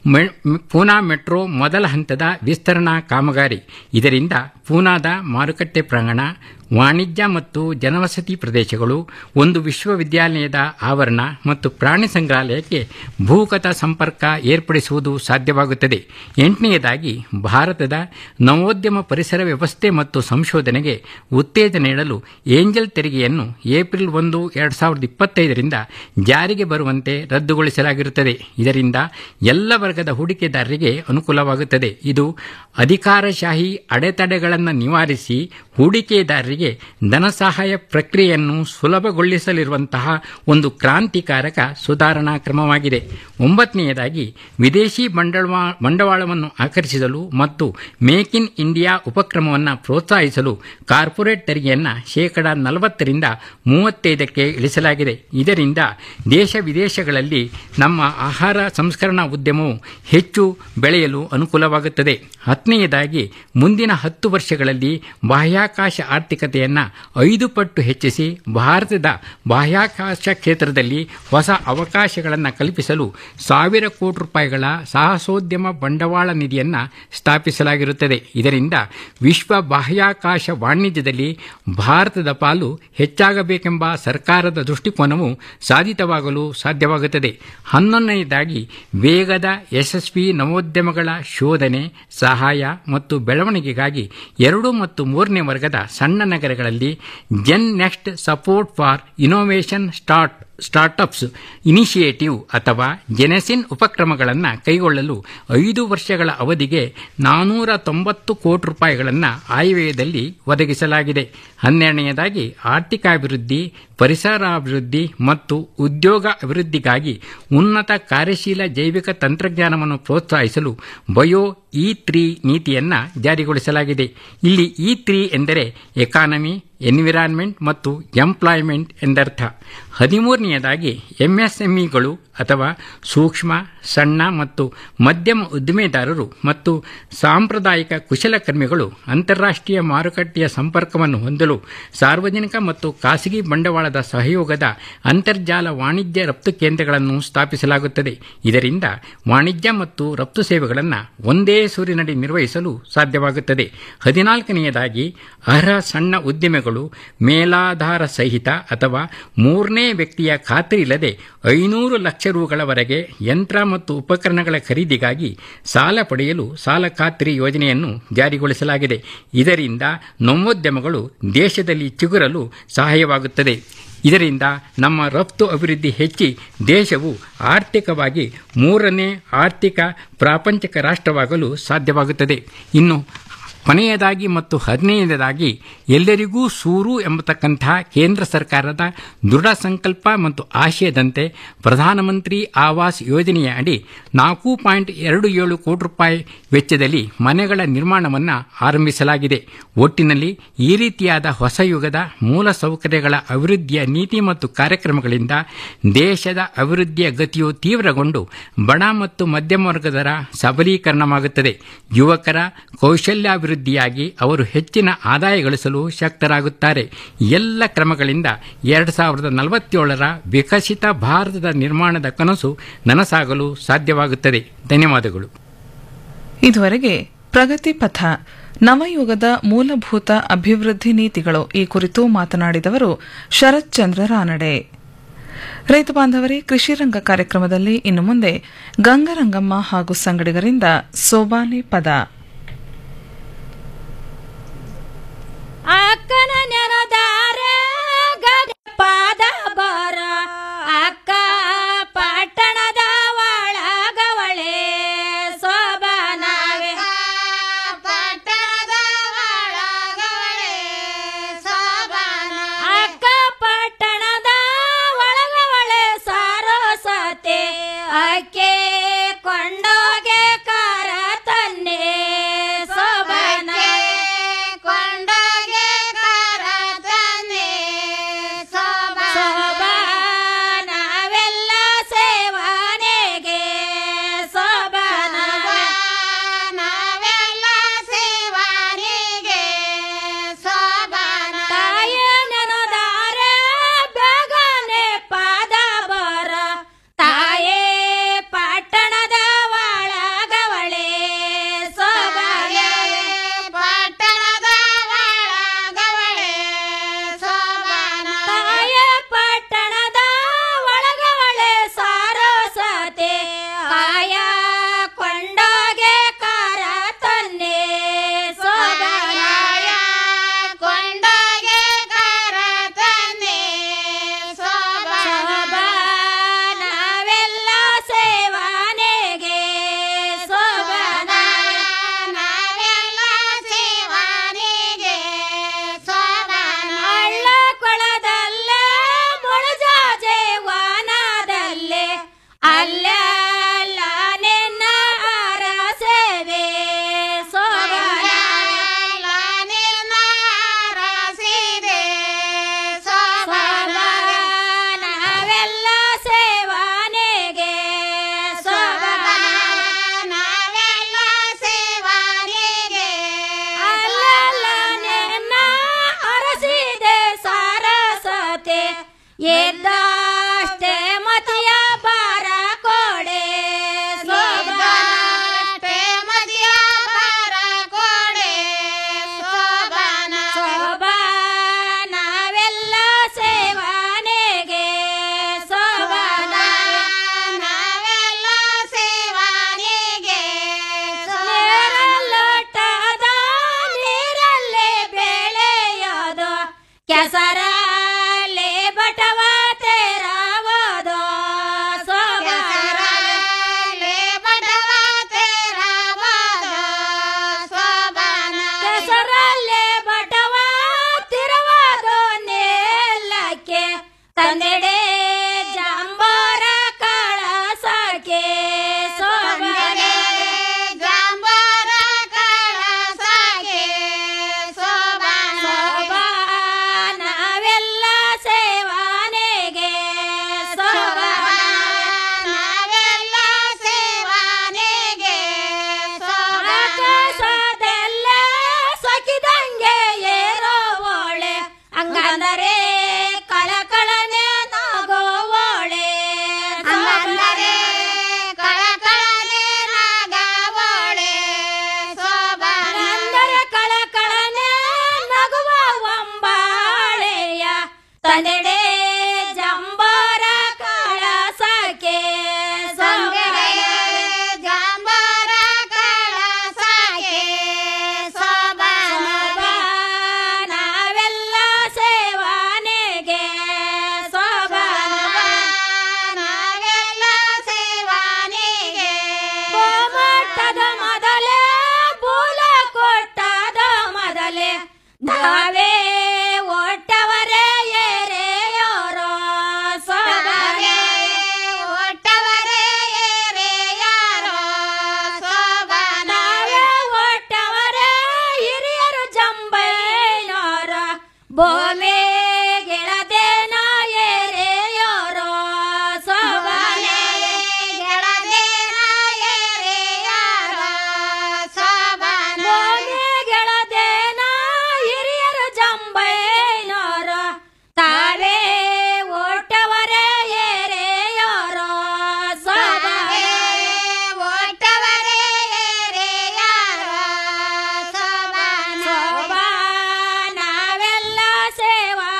ಪೂನಾ ಮೆಟ್ರೋ ಮೊದಲ ಹಂತದ ವಿಸ್ತರಣಾ ಕಾಮಗಾರಿ ಇದರಿಂದ ಪೂನಾದ ಮಾರುಕಟ್ಟೆ ಪ್ರಾಂಗಣ ವಾಣಿಜ್ಯ ಮತ್ತು ಜನವಸತಿ ಪ್ರದೇಶಗಳು ಒಂದು ವಿಶ್ವವಿದ್ಯಾಲಯದ ಆವರಣ ಮತ್ತು ಪ್ರಾಣಿ ಸಂಗ್ರಹಾಲಯಕ್ಕೆ ಭೂಗತ ಸಂಪರ್ಕ ಏರ್ಪಡಿಸುವುದು ಸಾಧ್ಯವಾಗುತ್ತದೆ ಎಂಟನೆಯದಾಗಿ ಭಾರತದ ನವೋದ್ಯಮ ಪರಿಸರ ವ್ಯವಸ್ಥೆ ಮತ್ತು ಸಂಶೋಧನೆಗೆ ಉತ್ತೇಜನ ನೀಡಲು ಏಂಜಲ್ ತೆರಿಗೆಯನ್ನು ಏಪ್ರಿಲ್ ಒಂದು ಎರಡು ಸಾವಿರದ ಇಪ್ಪತ್ತೈದರಿಂದ ಜಾರಿಗೆ ಬರುವಂತೆ ರದ್ದುಗೊಳಿಸಲಾಗಿರುತ್ತದೆ ಇದರಿಂದ ಎಲ್ಲ ವರ್ಗದ ಹೂಡಿಕೆದಾರರಿಗೆ ಅನುಕೂಲವಾಗುತ್ತದೆ ಇದು ಅಧಿಕಾರಶಾಹಿ ಅಡೆತಡೆಗಳನ್ನು ನಿವಾರಿಸಿ ಹೂಡಿಕೆದಾರರಿಗೆ ಧನಸಹಾಯ ಪ್ರಕ್ರಿಯೆಯನ್ನು ಸುಲಭಗೊಳಿಸಲಿರುವಂತಹ ಒಂದು ಕ್ರಾಂತಿಕಾರಕ ಸುಧಾರಣಾ ಕ್ರಮವಾಗಿದೆ ಒಂಬತ್ತನೆಯದಾಗಿ ವಿದೇಶಿ ಬಂಡವಾಳ ಬಂಡವಾಳವನ್ನು ಆಕರ್ಷಿಸಲು ಮತ್ತು ಮೇಕ್ ಇನ್ ಇಂಡಿಯಾ ಉಪಕ್ರಮವನ್ನು ಪ್ರೋತ್ಸಾಹಿಸಲು ಕಾರ್ಪೊರೇಟ್ ತೆರಿಗೆಯನ್ನು ಶೇಕಡ ನಲವತ್ತರಿಂದ ಮೂವತ್ತೈದಕ್ಕೆ ಇಳಿಸಲಾಗಿದೆ ಇದರಿಂದ ದೇಶ ವಿದೇಶಗಳಲ್ಲಿ ನಮ್ಮ ಆಹಾರ ಸಂಸ್ಕರಣಾ ಉದ್ಯಮವು ಹೆಚ್ಚು ಬೆಳೆಯಲು ಅನುಕೂಲವಾಗುತ್ತದೆ ಹತ್ತನೆಯದಾಗಿ ಮುಂದಿನ ಹತ್ತು ವರ್ಷಗಳಲ್ಲಿ ಬಾಹ್ಯಾಕಾಶ ಆರ್ಥಿಕತೆಯನ್ನು ಐದು ಪಟ್ಟು ಹೆಚ್ಚಿಸಿ ಭಾರತದ ಬಾಹ್ಯಾಕಾಶ ಕ್ಷೇತ್ರದಲ್ಲಿ ಹೊಸ ಅವಕಾಶಗಳನ್ನು ಕಲ್ಪಿಸಲು ಸಾವಿರ ಕೋಟಿ ರೂಪಾಯಿಗಳ ಸಾಹಸೋದ್ಯಮ ಬಂಡವಾಳ ನಿಧಿಯನ್ನು ಸ್ಥಾಪಿಸಲಾಗಿರುತ್ತದೆ ಇದರಿಂದ ವಿಶ್ವ ಬಾಹ್ಯಾಕಾಶ ವಾಣಿಜ್ಯದಲ್ಲಿ ಭಾರತದ ಪಾಲು ಹೆಚ್ಚಾಗಬೇಕೆಂಬ ಸರ್ಕಾರದ ದೃಷ್ಟಿಕೋನವು ಸಾಧಿತವಾಗಲು ಸಾಧ್ಯವಾಗುತ್ತದೆ ಹನ್ನೊಂದನೆಯದಾಗಿ ವೇಗದ ಯಶಸ್ವಿ ನವೋದ್ಯಮಗಳ ಶೋಧನೆ ಸಹಾಯ ಮತ್ತು ಬೆಳವಣಿಗೆಗಾಗಿ ಎರಡು ಮತ್ತು ಮೂರನೇ ವರ್ಗದ ಸಣ್ಣ ನಗರಗಳಲ್ಲಿ gen next support for innovation start startups initiative ಅಥವಾ ಜೆನೆಸಿನ್ ಉಪಕ್ರಮಗಳನ್ನು ಕೈಗೊಳ್ಳಲು ಐದು ವರ್ಷಗಳ ಅವಧಿಗೆ ನಾನೂರ ತೊಂಬತ್ತು ಕೋಟಿ ರೂಪಾಯಿಗಳನ್ನು ಆಯವ್ಯಯದಲ್ಲಿ ಒದಗಿಸಲಾಗಿದೆ ಹನ್ನೆರಡನೆಯದಾಗಿ ಆರ್ಥಿಕಾಭಿವೃದ್ಧಿ ಪರಿಸರಾಭಿವೃದ್ಧಿ ಮತ್ತು ಉದ್ಯೋಗ ಅಭಿವೃದ್ಧಿಗಾಗಿ ಉನ್ನತ ಕಾರ್ಯಶೀಲ ಜೈವಿಕ ತಂತ್ರಜ್ಞಾನವನ್ನು ಪ್ರೋತ್ಸಾಹಿಸಲು ಬಯೋ ಇ ತ್ರೀ ನೀತಿಯನ್ನು ಜಾರಿಗೊಳಿಸಲಾಗಿದೆ ಇಲ್ಲಿ ಇ ತ್ರೀ ಎಂದರೆ ಎಕಾನಮಿ ಎನ್ವಿರಾನ್ಮೆಂಟ್ ಮತ್ತು ಎಂಪ್ಲಾಯ್ಮೆಂಟ್ ಎಂದರ್ಥ ಹದಿಮೂರನೆಯದಾಗಿ ಎಂಎಸ್ಎಂಇಗಳು ಅಥವಾ ಸೂಕ್ಷ್ಮ ಸಣ್ಣ ಮತ್ತು ಮಧ್ಯಮ ಉದ್ದಿಮೆದಾರರು ಮತ್ತು ಸಾಂಪ್ರದಾಯಿಕ ಕುಶಲಕರ್ಮಿಗಳು ಅಂತಾರಾಷ್ಟ್ರೀಯ ಮಾರುಕಟ್ಟೆಯ ಸಂಪರ್ಕವನ್ನು ಹೊಂದಲು ಸಾರ್ವಜನಿಕ ಮತ್ತು ಖಾಸಗಿ ಬಂಡವಾಳದ ಸಹಯೋಗದ ಅಂತರ್ಜಾಲ ವಾಣಿಜ್ಯ ರಫ್ತು ಕೇಂದ್ರಗಳನ್ನು ಸ್ಥಾಪಿಸಲಾಗುತ್ತದೆ ಇದರಿಂದ ವಾಣಿಜ್ಯ ಮತ್ತು ರಫ್ತು ಸೇವೆಗಳನ್ನು ಒಂದೇ ಸೂರಿನಡಿ ನಿರ್ವಹಿಸಲು ಸಾಧ್ಯವಾಗುತ್ತದೆ ಹದಿನಾಲ್ಕನೆಯದಾಗಿ ಅರ್ಹ ಸಣ್ಣ ಉದ್ದಿಮೆಗಳು ಮೇಲಾಧಾರ ಸಹಿತ ಅಥವಾ ಮೂರನೇ ವ್ಯಕ್ತಿಯ ಖಾತ್ರಿ ಇಲ್ಲದೆ ಐನೂರು ಲಕ್ಷ ರುಗಳವರೆಗೆ ಯಂತ್ರ ಮತ್ತು ಉಪಕರಣಗಳ ಖರೀದಿಗಾಗಿ ಸಾಲ ಪಡೆಯಲು ಸಾಲ ಖಾತ್ರಿ ಯೋಜನೆಯನ್ನು ಜಾರಿಗೊಳಿಸಲಾಗಿದೆ ಇದರಿಂದ ನವೋದ್ಯಮಗಳು ದೇಶದಲ್ಲಿ ಚಿಗುರಲು ಸಹಾಯವಾಗುತ್ತದೆ ಇದರಿಂದ ನಮ್ಮ ರಫ್ತು ಅಭಿವೃದ್ಧಿ ಹೆಚ್ಚಿ ದೇಶವು ಆರ್ಥಿಕವಾಗಿ ಮೂರನೇ ಆರ್ಥಿಕ ಪ್ರಾಪಂಚಿಕ ರಾಷ್ಟ್ರವಾಗಲು ಸಾಧ್ಯವಾಗುತ್ತದೆ ಇನ್ನು ಕೊನೆಯದಾಗಿ ಮತ್ತು ಹದಿನೈದನೇದಾಗಿ ಎಲ್ಲರಿಗೂ ಸೂರು ಎಂಬತಕ್ಕಂತಹ ಕೇಂದ್ರ ಸರ್ಕಾರದ ದೃಢ ಸಂಕಲ್ಪ ಮತ್ತು ಆಶಯದಂತೆ ಪ್ರಧಾನಮಂತ್ರಿ ಆವಾಸ್ ಯೋಜನೆಯ ಅಡಿ ನಾಲ್ಕು ಪಾಯಿಂಟ್ ಎರಡು ಏಳು ಕೋಟಿ ರೂಪಾಯಿ ವೆಚ್ಚದಲ್ಲಿ ಮನೆಗಳ ನಿರ್ಮಾಣವನ್ನು ಆರಂಭಿಸಲಾಗಿದೆ ಒಟ್ಟಿನಲ್ಲಿ ಈ ರೀತಿಯಾದ ಹೊಸ ಯುಗದ ಮೂಲ ಸೌಕರ್ಯಗಳ ಅಭಿವೃದ್ಧಿಯ ನೀತಿ ಮತ್ತು ಕಾರ್ಯಕ್ರಮಗಳಿಂದ ದೇಶದ ಅಭಿವೃದ್ಧಿಯ ಗತಿಯು ತೀವ್ರಗೊಂಡು ಬಡ ಮತ್ತು ಮಧ್ಯಮ ವರ್ಗದರ ಸಬಲೀಕರಣವಾಗುತ್ತದೆ ಯುವಕರ ಕೌಶಲ್ಯಾಭಿವೃದ್ಧಿಯಾಗಿ ಅವರು ಹೆಚ್ಚಿನ ಆದಾಯ ಗಳಿಸಲು ಶಕ್ತರಾಗುತ್ತಾರೆ ಎಲ್ಲ ಕ್ರಮಗಳಿಂದ ಎರಡು ಸಾವಿರದ ನಲವತ್ತೇಳರ ವಿಕಸಿತ ಭಾರತದ ನಿರ್ಮಾಣದ ಕನಸು ನನಸಾಗಲು ಸಾಧ್ಯವಾಗುತ್ತದೆ ಧನ್ಯವಾದಗಳು ಇದುವರೆಗೆ ಪ್ರಗತಿ ಪಥ ನವಯುಗದ ಮೂಲಭೂತ ಅಭಿವೃದ್ಧಿ ನೀತಿಗಳು ಈ ಕುರಿತು ಮಾತನಾಡಿದವರು ಶರತ್ ಚಂದ್ರ ರಾನಡೆ ರೈತ ಬಾಂಧವರೇ ಕೃಷಿ ರಂಗ ಕಾರ್ಯಕ್ರಮದಲ್ಲಿ ಇನ್ನು ಮುಂದೆ ಗಂಗರಂಗಮ್ಮ ಹಾಗೂ ಸಂಗಡಿಗರಿಂದ ಸೋಬಾನೆ ಪದ ಅಕ್ಕನ ನೆನದಾರೆ ಪಾದ ಬರ ಅಕ್ಕ ಪಟ್ಟಣದ ಒಳಗವಳೆ ಸೋಬಾನವೆ ಪಟ್ಟಣದ ಒಳಗವಳೆ ಸೋಬಾನ ಅಕ್ಕ ಪಟ್ಟಣದ ಒಳಗವಳೆ ಸಾರಸತೆ ಅಕ್ಕೆ ಕೊಂಡೋಗೆ ಕಾರ ತನ್ನೆ ಸೋಬಾನ ಕೊಂಡೋಗೆ ಕಾರ ತನ್ನೆ ನಾವೆಲ್ಲ ಸೇವನೆಗೆ ಸೋಬಾನ ನಾವೆಲ್ಲ ಸೇವನೆಗೆ ಸೋಬಾನ ತಾಯ ನೆನದಾರೆ ಬೇಗನೆ ಪಾದ ಬರ ತಾಯೇ ಪಟ್ಟಣದ ಒಳಗವಳೆ ಸೋಬಾನ ಪಟ್ಟಣದ ಒಳಗವಳೆ ಸೋಬಾನ ತಾಯ ಪಟ್ಟಣದ ಒಳಗವಳೆ ಸಾರಸತೆ ಕಾಯ ಕೊಂಡೋಗೆ ಕಾರ ತನ್ನೆ ಸೋಬಾನ ಕೊಂಡೋಗೆ ಕಾರ ತನ್ನೆ ಸೋಬಾನ ನಾವೆಲ್ಲ ಸೇವನೆಗೆ ಸೋಬಾನ ನಾವೆಲ್ಲ ಸೇವನೆಗೆ ಸೋಬಾನ ಹಳ್ಳ ಕೊಳದಲ್ಲೇ ಮುಳಜಾಜೆ ವಾನದಲ್ಲೇ ಅಲ್ಲೆಲ್ಲ ನಿನ್ನ ಅರಸೇವೆ ಸೋಬಾನ ನಿನ್ನ ಅರಸಿದೆ ಸೋಬಾನ ನಾವೆಲ್ಲ ಸೇವನೆಗೆ ಸೋಬಾನ ನಾವೆಲ್ಲ ಸೇವನೆಗೆ ಅಲ್ಲಲ್ಲ ನಿನ್ನ ಅರಸಿದೆ ಸಾರಸತೆ ಎದ್ದಷ್ಟೇ ಮತಿಯ ಬಾರ ಕೊಡೆ ಸೋಬಾನ ಮತಿಯ ಬಾರ ಕೊಡೆ ಸೋಬಾನ ಸೋಬಾನ ನಾವೆಲ್ಲ ಸೇವನೆಗೆ ಸೋಬಾನ ನಾವೆಲ್ಲ ಸೇವನೆಗೆ ಲೋಟದ ನೀರಲ್ಲೇ ಬೆಳೆಯೋದು ಕೆಸರಲ್ಲೇ ಬಟವ ತೆರವೋದು ಸೋಬಾರಲ್ಲೇ ಬಟವ ತೆರವೋದು ಸೋಬಾನ ಕೆಸರಲ್ಲೇ ಬಟವ ತಿರುವುದು ನೆಲಕ್ಕೆ ತಂದೆಡೆ ಜಾಂಬಾರ ಕಳಸಕ್ಕೆ ಸೋಬಾನ ಜಾಂಬಾರ ಕಳಸಕ್ಕೆ ಸೋಬಾನ ನಾವೆಲ್ಲ ಸೇವನೆಗೆ ಸೋಬಾನ ನಾವೆಲ್ಲ ಸೇವನೆಗೆ ಆಕಾಶದೆಲ್ಲ ಸಖಿದಂಗೆ ಏರೋವಳೆ ಹಂಗಂದರೆ ಕಳಕಳನೆ ನಾಗೋವಳೆ ಹಂಗಂದರೆ ಕಳಕಳನೆ ನಾಗವಳೆ ಸೋಬಾನ ಅಂದರೆ ಕಳಕಳನೆ ನಗುವ ಒಂಬಾಳೆಯ ತಂದೆಡೆ ಜಂಬಾರ ಕಳಸಕ್ಕೆ ಸಂಗಡೆ ಜಂಬಾರ ಕಳಸಕ್ಕೆ ಸೋಬಾನ ನಾವೆಲ್ಲ ಸೇವನೆಗೆ ಸೋಬಾನ ನಾವೆಲ್ಲ ಸೇವನೆಗೆ ಗೋಮಟ್ಟದ ಮೊದಲೇ ಬೂಲ ಕೊಟ್ಟದ ಮೊದಲೇ ನಾವೇ ಒಟ್ಟವರೇ ಏರೆಯೋರೋ ಸೋಬಾನ ಒಟ್ಟವರೇ ಏರೆಯಾರೋ ಸೋಬಾನ ನಾವೇ ಒಟ್ಟವರೇ ಹಿರಿಯರು ಜಂಬೈನೋರ ಭೂಮಿ ಗೆಳದೇನ ಏರೆಯೋರೋ ಸೋಬಾನ ಗೆಳದೇನ ಏರೆಯಾರೋ ಸೋಬಾನ ಭೂಮಿ ಗೆಳದೇನ ಹಿರಿಯರು ಜಂಬೈನೋರ ತಾವೇ ಒಟ್ಟವರೇ ಏರೆಯೋರೋ ಸೋಬಾನ ಒಟ್ಟವರೇ ಏರೆಯಾರೋ ಸೋಬಾನ ನಾವೆಲ್ಲ ಸೇವಾ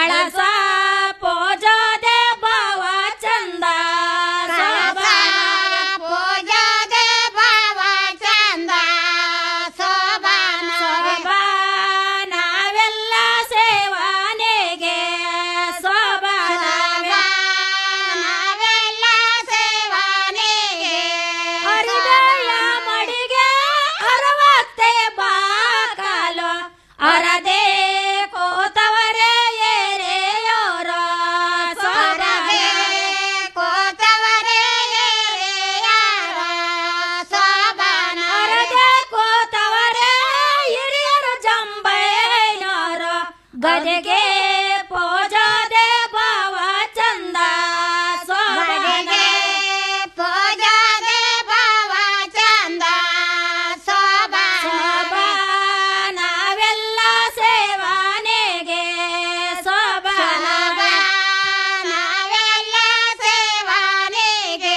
ಕಳಸ ಪೂಜಾದೆ ಭಾವ ಚಂದ ಪೂಜಾದೆ ಭಾವ ಚಂದ ಶೋಭಾನ ನಾವೆಲ್ಲ ಸೇವಾನೆಗೆ ಶೋಭಾನ ನಾವೆಲ್ಲ ಸೇವಾನೆಗೆ ಹರಿದಯ ಮಡಿಗೆ ಅರವತ್ತೆ ಬಾಕಾಲು ಅರದೆ ಕೋತವರೇ ಏರೆಯೋರೋ ಸೊರಗೆ ಕೋತವರೇ ಏರೆಯಾರ ಶೋಭಾನ ಅರದೆ ಕೋತವರೇ ಹಿರಿಯರು ಜಂಬೈನೋರು ಗದೆಗೆ ಪೂಜಾದೆ ಭಾವ ಚಂದ ಬಗೆಗೆ ಪೂಜಾದೆ ಭಾವ ಚಂದ ಶೋಭಾನ ನಾವೆಲ್ಲ ಸೇವಾನೆಗೆ ಶೋಭಾನ ನಾವೆಲ್ಲ ಸೇವಾನೆಗೆ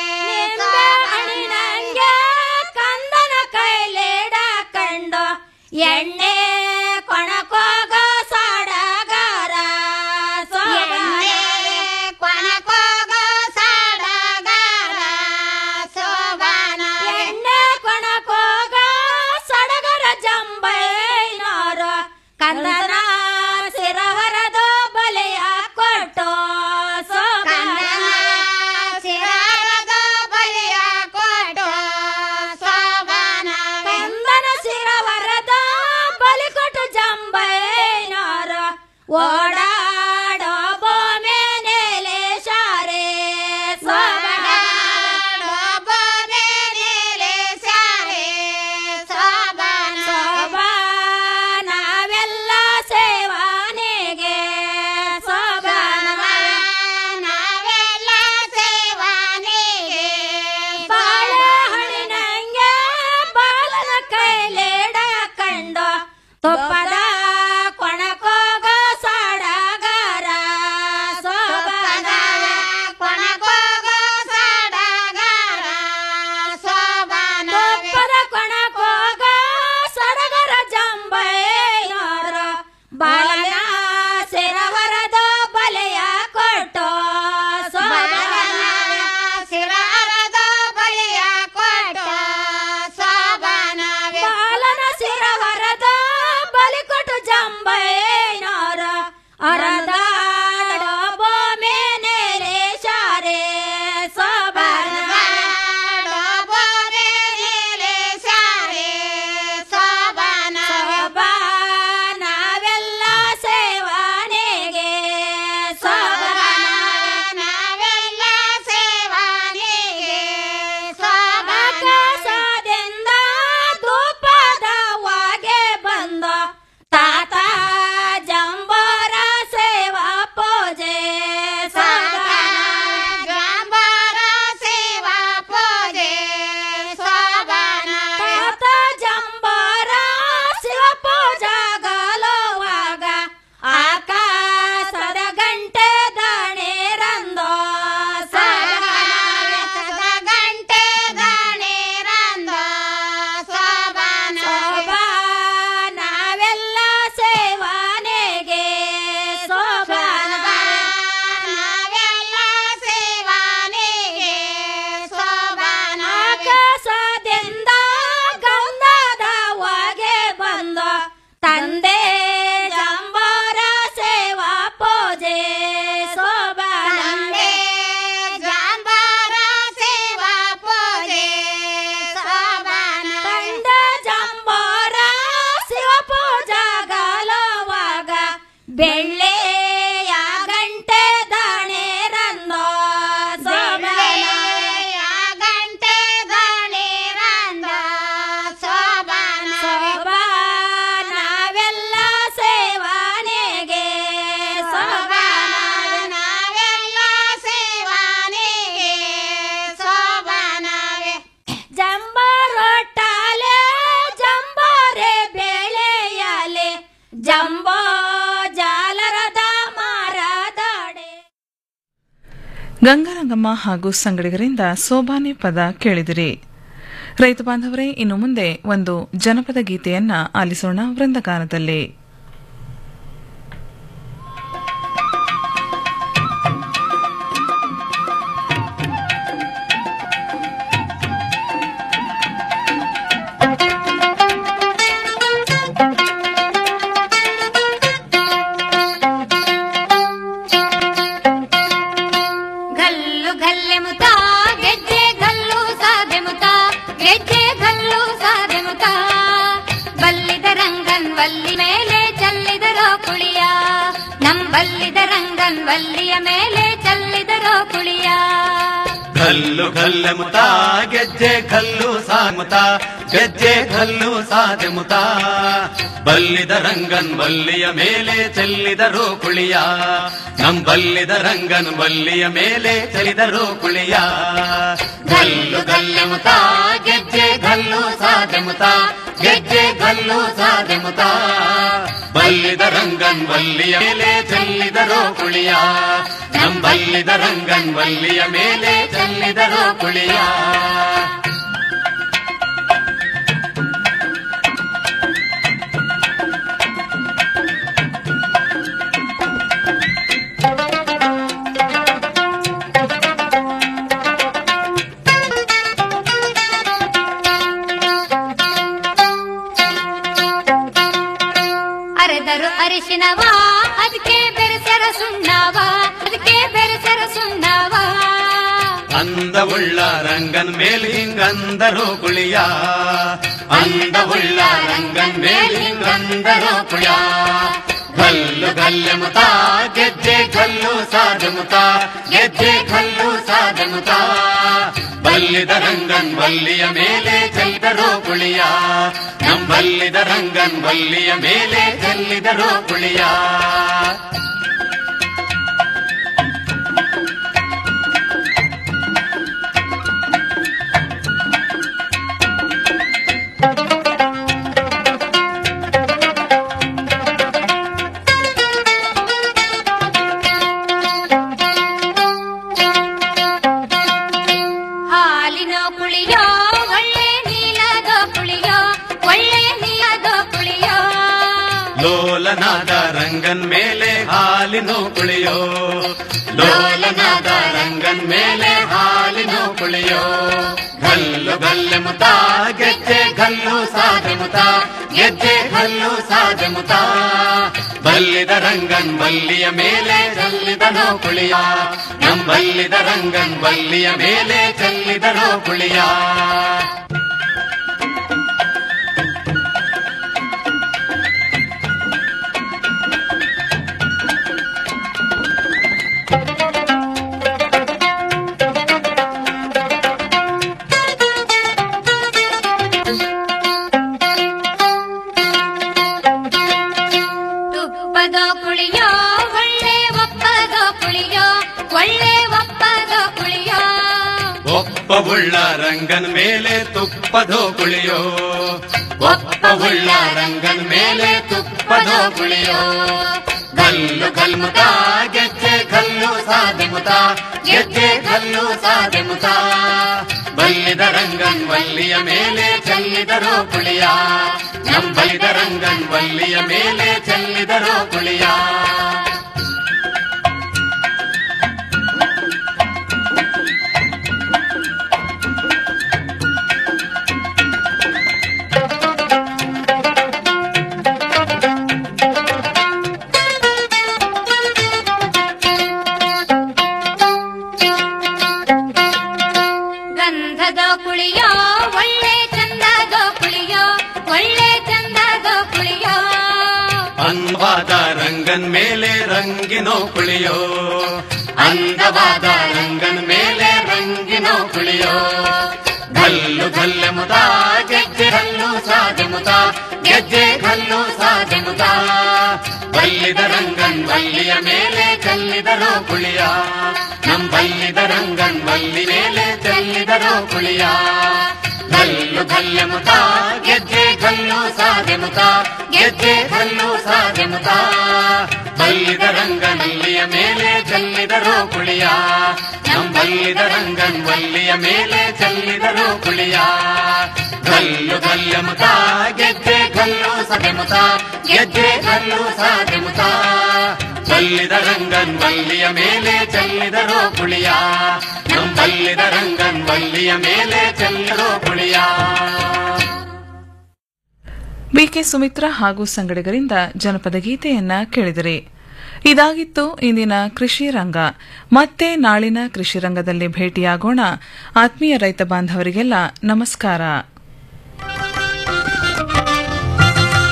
ನಂಗೆ ಕಂದನ ಕೈಲೇಡ ಕಂಡು ಎಣ್ಣೆ ಕೊಣಕೋಗ ಸಾಡಗಾರ ಎಣ್ಣೆ ಕೊಣಕೋಗ ಸಾಡಗಾರ ಶೋಭಾನ ಎಣ್ಣೆ ಕೊಣಕೋಗ ಸಡಗರ ಜಂಬೈನೋರು ಕಂದನ ಸಿರವರದು ಬಲೆಯ ಕೊಟ್ಟು ಕಂದನ ಶಿರಾರದ ಬಲಿಯ ಕೊಟ್ಟು ಶೋಭಾನ ಕಂದನ ಸಿರವರದ ಬಲಿ ಕೊಟ್ಟು ಜಂಬೈನೋರು ಓಡಾಡೋ ಬೋಮೆ ನೆಲೆ ಶಾರೆ ಸೋಬಡ ಸೋಬ ನಾವೆಲ್ಲ ಸೇವಾನೆಗೆ ಸೋಬಾನ ನಾವೆಲ್ಲ ಸೇವಾನೆಗೆ ಬಾಳೆಹಣ್ಣಿನಂಗೆ ಬಾಲನ ಕೈಲೇಡ ಕಂಡು ತುಪ್ಪದ ಕೊಣಕೋಗ ಸಾಡಗಾರ ಸೋಬಾನ ಕೊಣಕೋಗ ಸಾಡಗಾರ ಶೋಭಾನ ತುಪ್ಪದ ಕೊಣಕೋಗ ಸಡಗರ ಜಂಬೈನೋರ ಬಾಲನ ಸಿರವರದ ಬಲೆಯ ಕೊಟ್ಟು ಸೋಬಾನ ಶಿರಾರದ ಬಲಿಯ ಕೊಟ್ಟು ಶೋಭಾನವೇ ಬಾಲನ ಸಿರವರದ ಬಲಿ ಕೊಟ್ಟು ಜಂಬೈನೋರ ಅರದಾಡೋ ಬೋಮೆ ನೆರೆ ಶಾರೆ ಸೋಬಾನ ಸೋಬಾ ನಾವೆಲ್ಲ ಸೇವಾನೆಗೆ ಸೋಬಾನ ಆಕಾಶದಿಂದ ಧೂಪದ ವಾಗೆ ಬಂದ ತಾತ ಜಂಬರ ಸೇವಾ ಪೂಜೆ ತಾತ ಜಂಬರ ಶಿವ ಪೂಜಾ ಗಾಲುವಾಗ ಆಕಾಶದ ಗಂಟೆ ದಾಣೆ ರಂದೋ ಗಂಟೆ ದಾಣೆ ರಂದ ಶೋಭಾನ ಶೋಭಾ ನಾವೆಲ್ಲ ಸೇವಾನೆಗೆ ಶೋಭಾನ ನಾವೆಲ್ಲ ಸೇವಾನೆಗೆ ಶೋಭಾನ ಆಕಾಶದಿಂದ ಗಂಧದ ಹೊಗೆ ಬಂದ ತಂದೆ ಜಂಬರ ಸೇವಾ ಪೂಜೆ ಶೋಭಾನ ತಂದೆ ಜಾಂಬಾರ ಸೇವಾ ಪೂಜೆ ಶೋಭಾನ ತಂಡ ಜಂಬರ ಶಿವ ಪೂಜಾ ಗಾಲುವಾಗ ಬೆಳ್ಳೆಯ ಗಂಟೆ ದಾಣೆ ರಂದೋ ಶೋಭಾನ ಗಂಟೆ ದಾಣೆ ರಂದ ಶೋಭಾನ ಶೋಭಾ ನಾವೆಲ್ಲ ಸೇವಾನೆಗೆ ಶೋಭಾನ ನಾವೆಲ್ಲ ಸೇವಾನೆಗೆ ಶೋಭಾನವೇ ಜಂಬರೊಟ್ಟಾಲೆ ಜಂಬಾರೆ ಬೆಳೆಯಲೆ ಜಂಬೋ ಜಾಲರದ ಮಾರದಾಡೆ ಗಂಗಾರಂಗಮ್ಮ ಹಾಗೂ ಸಂಗಡಿಗರಿಂದ ಸೋಬಾನೆ ಪದ ಕೇಳಿದಿರಿ ರೈತ ಬಾಂಧವರೇ ಇನ್ನು ಮುಂದೆ ಒಂದು ಜನಪದ ಗೀತೆಯನ್ನ ಆಲಿಸೋಣ ವೃಂದಗಾನದಲ್ಲಿ ಬಲ್ಲಿದ ರಂಗನ್ ವಲ್ಲಿಯ ಮೇಲೆ ಚಲ್ಲಿದರೋ ಕುಳಿಯ ಕಲ್ಲು ಕಲ್ಲೆ ಮುತ ಗೆಜ್ಜೆ ಕಲ್ಲು ಸಾಮುತ ಗೆಜ್ಜೆ ಕಲ್ಲು ಸಾದೆ ಮುತ ಬಲ್ಲಿದ ರಂಗನ್ ಬಲ್ಲಿಯ ಮೇಲೆ ಚೆಲ್ಲಿದರು ಕುಳಿಯ ನಮ್ ಬಲ್ಲಿದ ರಂಗನ್ ಬಲ್ಲಿಯ ಮೇಲೆ ಚೆಲ್ಲಿದರು ಕುಳಿಯ ಗಲ್ಲು ಗಲ್ಲೆ ಮುತ ಗೆಜ್ಜೆ ಗಲ್ಲು ಸಾದೆ ಮುತ ಗೆಜ್ಜೆ ಗಲ್ಲು ಸಾದೆ ಮುತ ಬಲ್ಲಿದ ರಂಗನ್ ಬಲ್ಲಿಯ ಮೇಲೆ ಚೆಲ್ಲಿದರು ಕುಳಿಯ ನಮ್ ಬಲ್ಲಿದ ರಂಗನ್ ಬಲ್ಲಿಯ ಮೇಲೆ ಚೆಲ್ಲಿದರು ಕುಳಿಯ ಅರೆದರು ಅರಿಶಿನವ ಅದಕ್ಕೆ ಬೆರೆಸರ ಸುಣ್ಣವ ಅದಕ್ಕೆ ಬೆರೆಸರ ಸುಣ್ಣವ ಅಂದವುಳ್ಳ ರಂಗನ್ ಮೇಲ್ ಹಿಂಗಂದರು ಕುಳಿಯ ಅಂದವುಳ್ಳ ರಂಗನ್ ಮೇಲ್ ಹಿಂಗಂದರು ಕುಳಿಯ ಗಲ್ಲು ಗಲ್ಲೆ ಮುತ ಗೆಜ್ಜೆ ಗಲ್ಲು ಸಾದ ಮುತ ಗೆಜ್ಜೆ ಗಲ್ಲು ಸಾದ ಮುತ ಬಲ್ಲಿದ ರಂಗನ್ ಬಲ್ಲಿಯ ಮೇಲೆ ಚೆಲ್ಲಿದರು ಕುಳಿಯ ನಮ್ ಬಲ್ಲಿದ ರಂಗನ್ ಬಲ್ಲಿಯ ಮೇಲೆ ಚೆಲ್ಲಿದರು ಕುಳಿಯ ಹಾಲಿನ ಕುಳಿಯೋ ಒಳ್ಳೆ ನೀಲದ ಕುಳಿಯೋ ಒಳ್ಳೆ ನೀಲದ ಕುಳಿಯೋ ಲೋಲನಾದ ರಂಗನ್ ಮೇಲೆ ಹಾಲಿನ ಕುಳಿಯೋ ಲೋಲನಾದ ರಂಗನ್ ಮೇಲೆ ಹಾಲಿನ ಕುಳಿಯೋ ಗಲ್ಲು ಗಲ್ಲೆ ಮುತ ಗೆಜ್ಜೆ ಗಲ್ಲು ಸಾದ ಮುತ ಗೆಜ್ಜೆ ಗಲ್ಲು ಸಾದ ಮುತ ಬಲ್ಲಿದ ರಂಗನ್ ಬಲ್ಲಿಯ ಮೇಲೆ ಚೆಲ್ಲಿದನೋ ಕುಳಿಯ ನಮ್ ಬಲ್ಲಿದ ರಂಗನ್ ಬಲ್ಲಿಯ ಮೇಲೆ ಚೆಲ್ಲಿದನೋ ಕುಳಿಯ ತುಪ್ಪದ ಕುಳಿಯೋ ಒಳ್ಳೆ ಒಪ್ಪದ ಕುಳಿಯೋ ಒಳ್ಳೆ ಒಪ್ಪದ ಕುಳಿಯೋ ಒಪ್ಪವುಳ್ಳ ರಂಗನ್ ಮೇಲೆ ತುಪ್ಪದೋ ಕುಳಿಯೋ ಒಪ್ಪವುಳ್ಳ ರಂಗನ್ ಮೇಲೆ ತುಪ್ಪದೋ ಕುಳಿಯೋ ಗಲ್ಲು ಗಲ್ಮುತ ಗೆಜ್ಜೆ ಗಲ್ಲು ಸಾದೆ ಮುತ ಗೆಜ್ಜೆ ಗಲ್ಲು ಸಾದೆ ಮುತ ಬಲ್ಲಿದ ರಂಗನ್ ವಲ್ಲಿಯ ಮೇಲೆ ಚೆಲ್ಲಿದರೋ ಕುಳಿಯ ನಮ್ ಬಲಿದ ರಂಗನ್ ವಲ್ಲಿಯ ಮೇಲೆ ಚೆಲ್ಲಿದರೋ ಕುಳಿಯ ಗಂಧದ ಕುಳಿಯೋ ಒಳ್ಳೆ ಚಂದದ ಕುಳಿಯೋ ಒಳ್ಳೆ ಚಂದದ ಕುಳಿಯೋ ಅಂದವಾದ ರಂಗನ್ ಮೇಲೆ ರಂಗಿನೋ ಕುಳಿಯೋ ಅಂದವಾದ ರಂಗನ್ ಮೇಲೆ ರಂಗಿನೋ ಕುಳಿಯೋ ಗಲ್ಲು ಗಲ್ಲೆ ಮುತ ಗೆಜ್ಜೆ ಗಲ್ಲು ಸಾದೆ ಮುತ ಗೆಜ್ಜೆ ಗಲ್ಲು ಸಾದೆ ಮುತ ಬಲ್ಲಿದ ರಂಗನ್ ಬಲ್ಲಿಯ ಮೇಲೆ ಚೆಲ್ಲಿದರೋ ಕುಳಿಯ ನಮ್ ಬಲ್ಲಿದ ರಂಗನ್ ಬಲ್ಲಿ ಮೇಲೆ ಚೆಲ್ಲಿದರೋ ಕುಳಿಯ ಗಲ್ಲು ಗಲ್ಲೆ ಮುತ ಗೆಜ್ಜೆ ಗಲ್ಲು ಸಾದೆ ಮುತ ಗೆಜ್ಜೆ ಗಲ್ಲು ಸಾದೆ ಮುತ ಬಲ್ಲಿದ ರಂಗನಲ್ಲಿಯ ಮೇಲೆ ಚೆಲ್ಲಿದರೋ ಕುಳಿಯ ನಮ್ ಬಲ್ಲಿದ ರಂಗನ್ ಬಲ್ಲಿಯ ಮೇಲೆ ಚೆಲ್ಲಿದರೋ ಕುಳಿಯ ಗಲ್ಲು ಗಲ್ಲೆ ಮುತ ಗೆಜ್ಜೆ ಗಲ್ಲು ಸದೆ ಮುತ ಗೆಜ್ಜೆ ಗಲ್ಲು ಸಾದೆ ಮುತ ಬಲ್ಲಿದ ರಂಗನ್ ಬಲ್ಲಿಯ ಮೇಲೆ ಚೆಲ್ಲಿದರೋ ಕುಳಿಯ ನಮ್ ಬಲ್ಲಿದ ರಂಗನ್ ಬಲ್ಲಿಯ ಮೇಲೆ ಚೆಲ್ಲಿದರೋ ಕುಳಿಯ ಬಿಕೆ ಸುಮಿತ್ರಾ ಹಾಗೂ ಸಂಗಡಿಗರಿಂದ ಜನಪದ ಗೀತೆಯನ್ನ ಕೇಳಿದಿರಿ ಇದಾಗಿತ್ತು ಇಂದಿನ ಕೃಷಿ ರಂಗ ಮತ್ತೆ ನಾಳಿನ ಕೃಷಿ ರಂಗದಲ್ಲಿ ಭೇಟಿಯಾಗೋಣ ಆತ್ಮೀಯ ರೈತ ಬಾಂಧವರಿಗೆಲ್ಲ ನಮಸ್ಕಾರ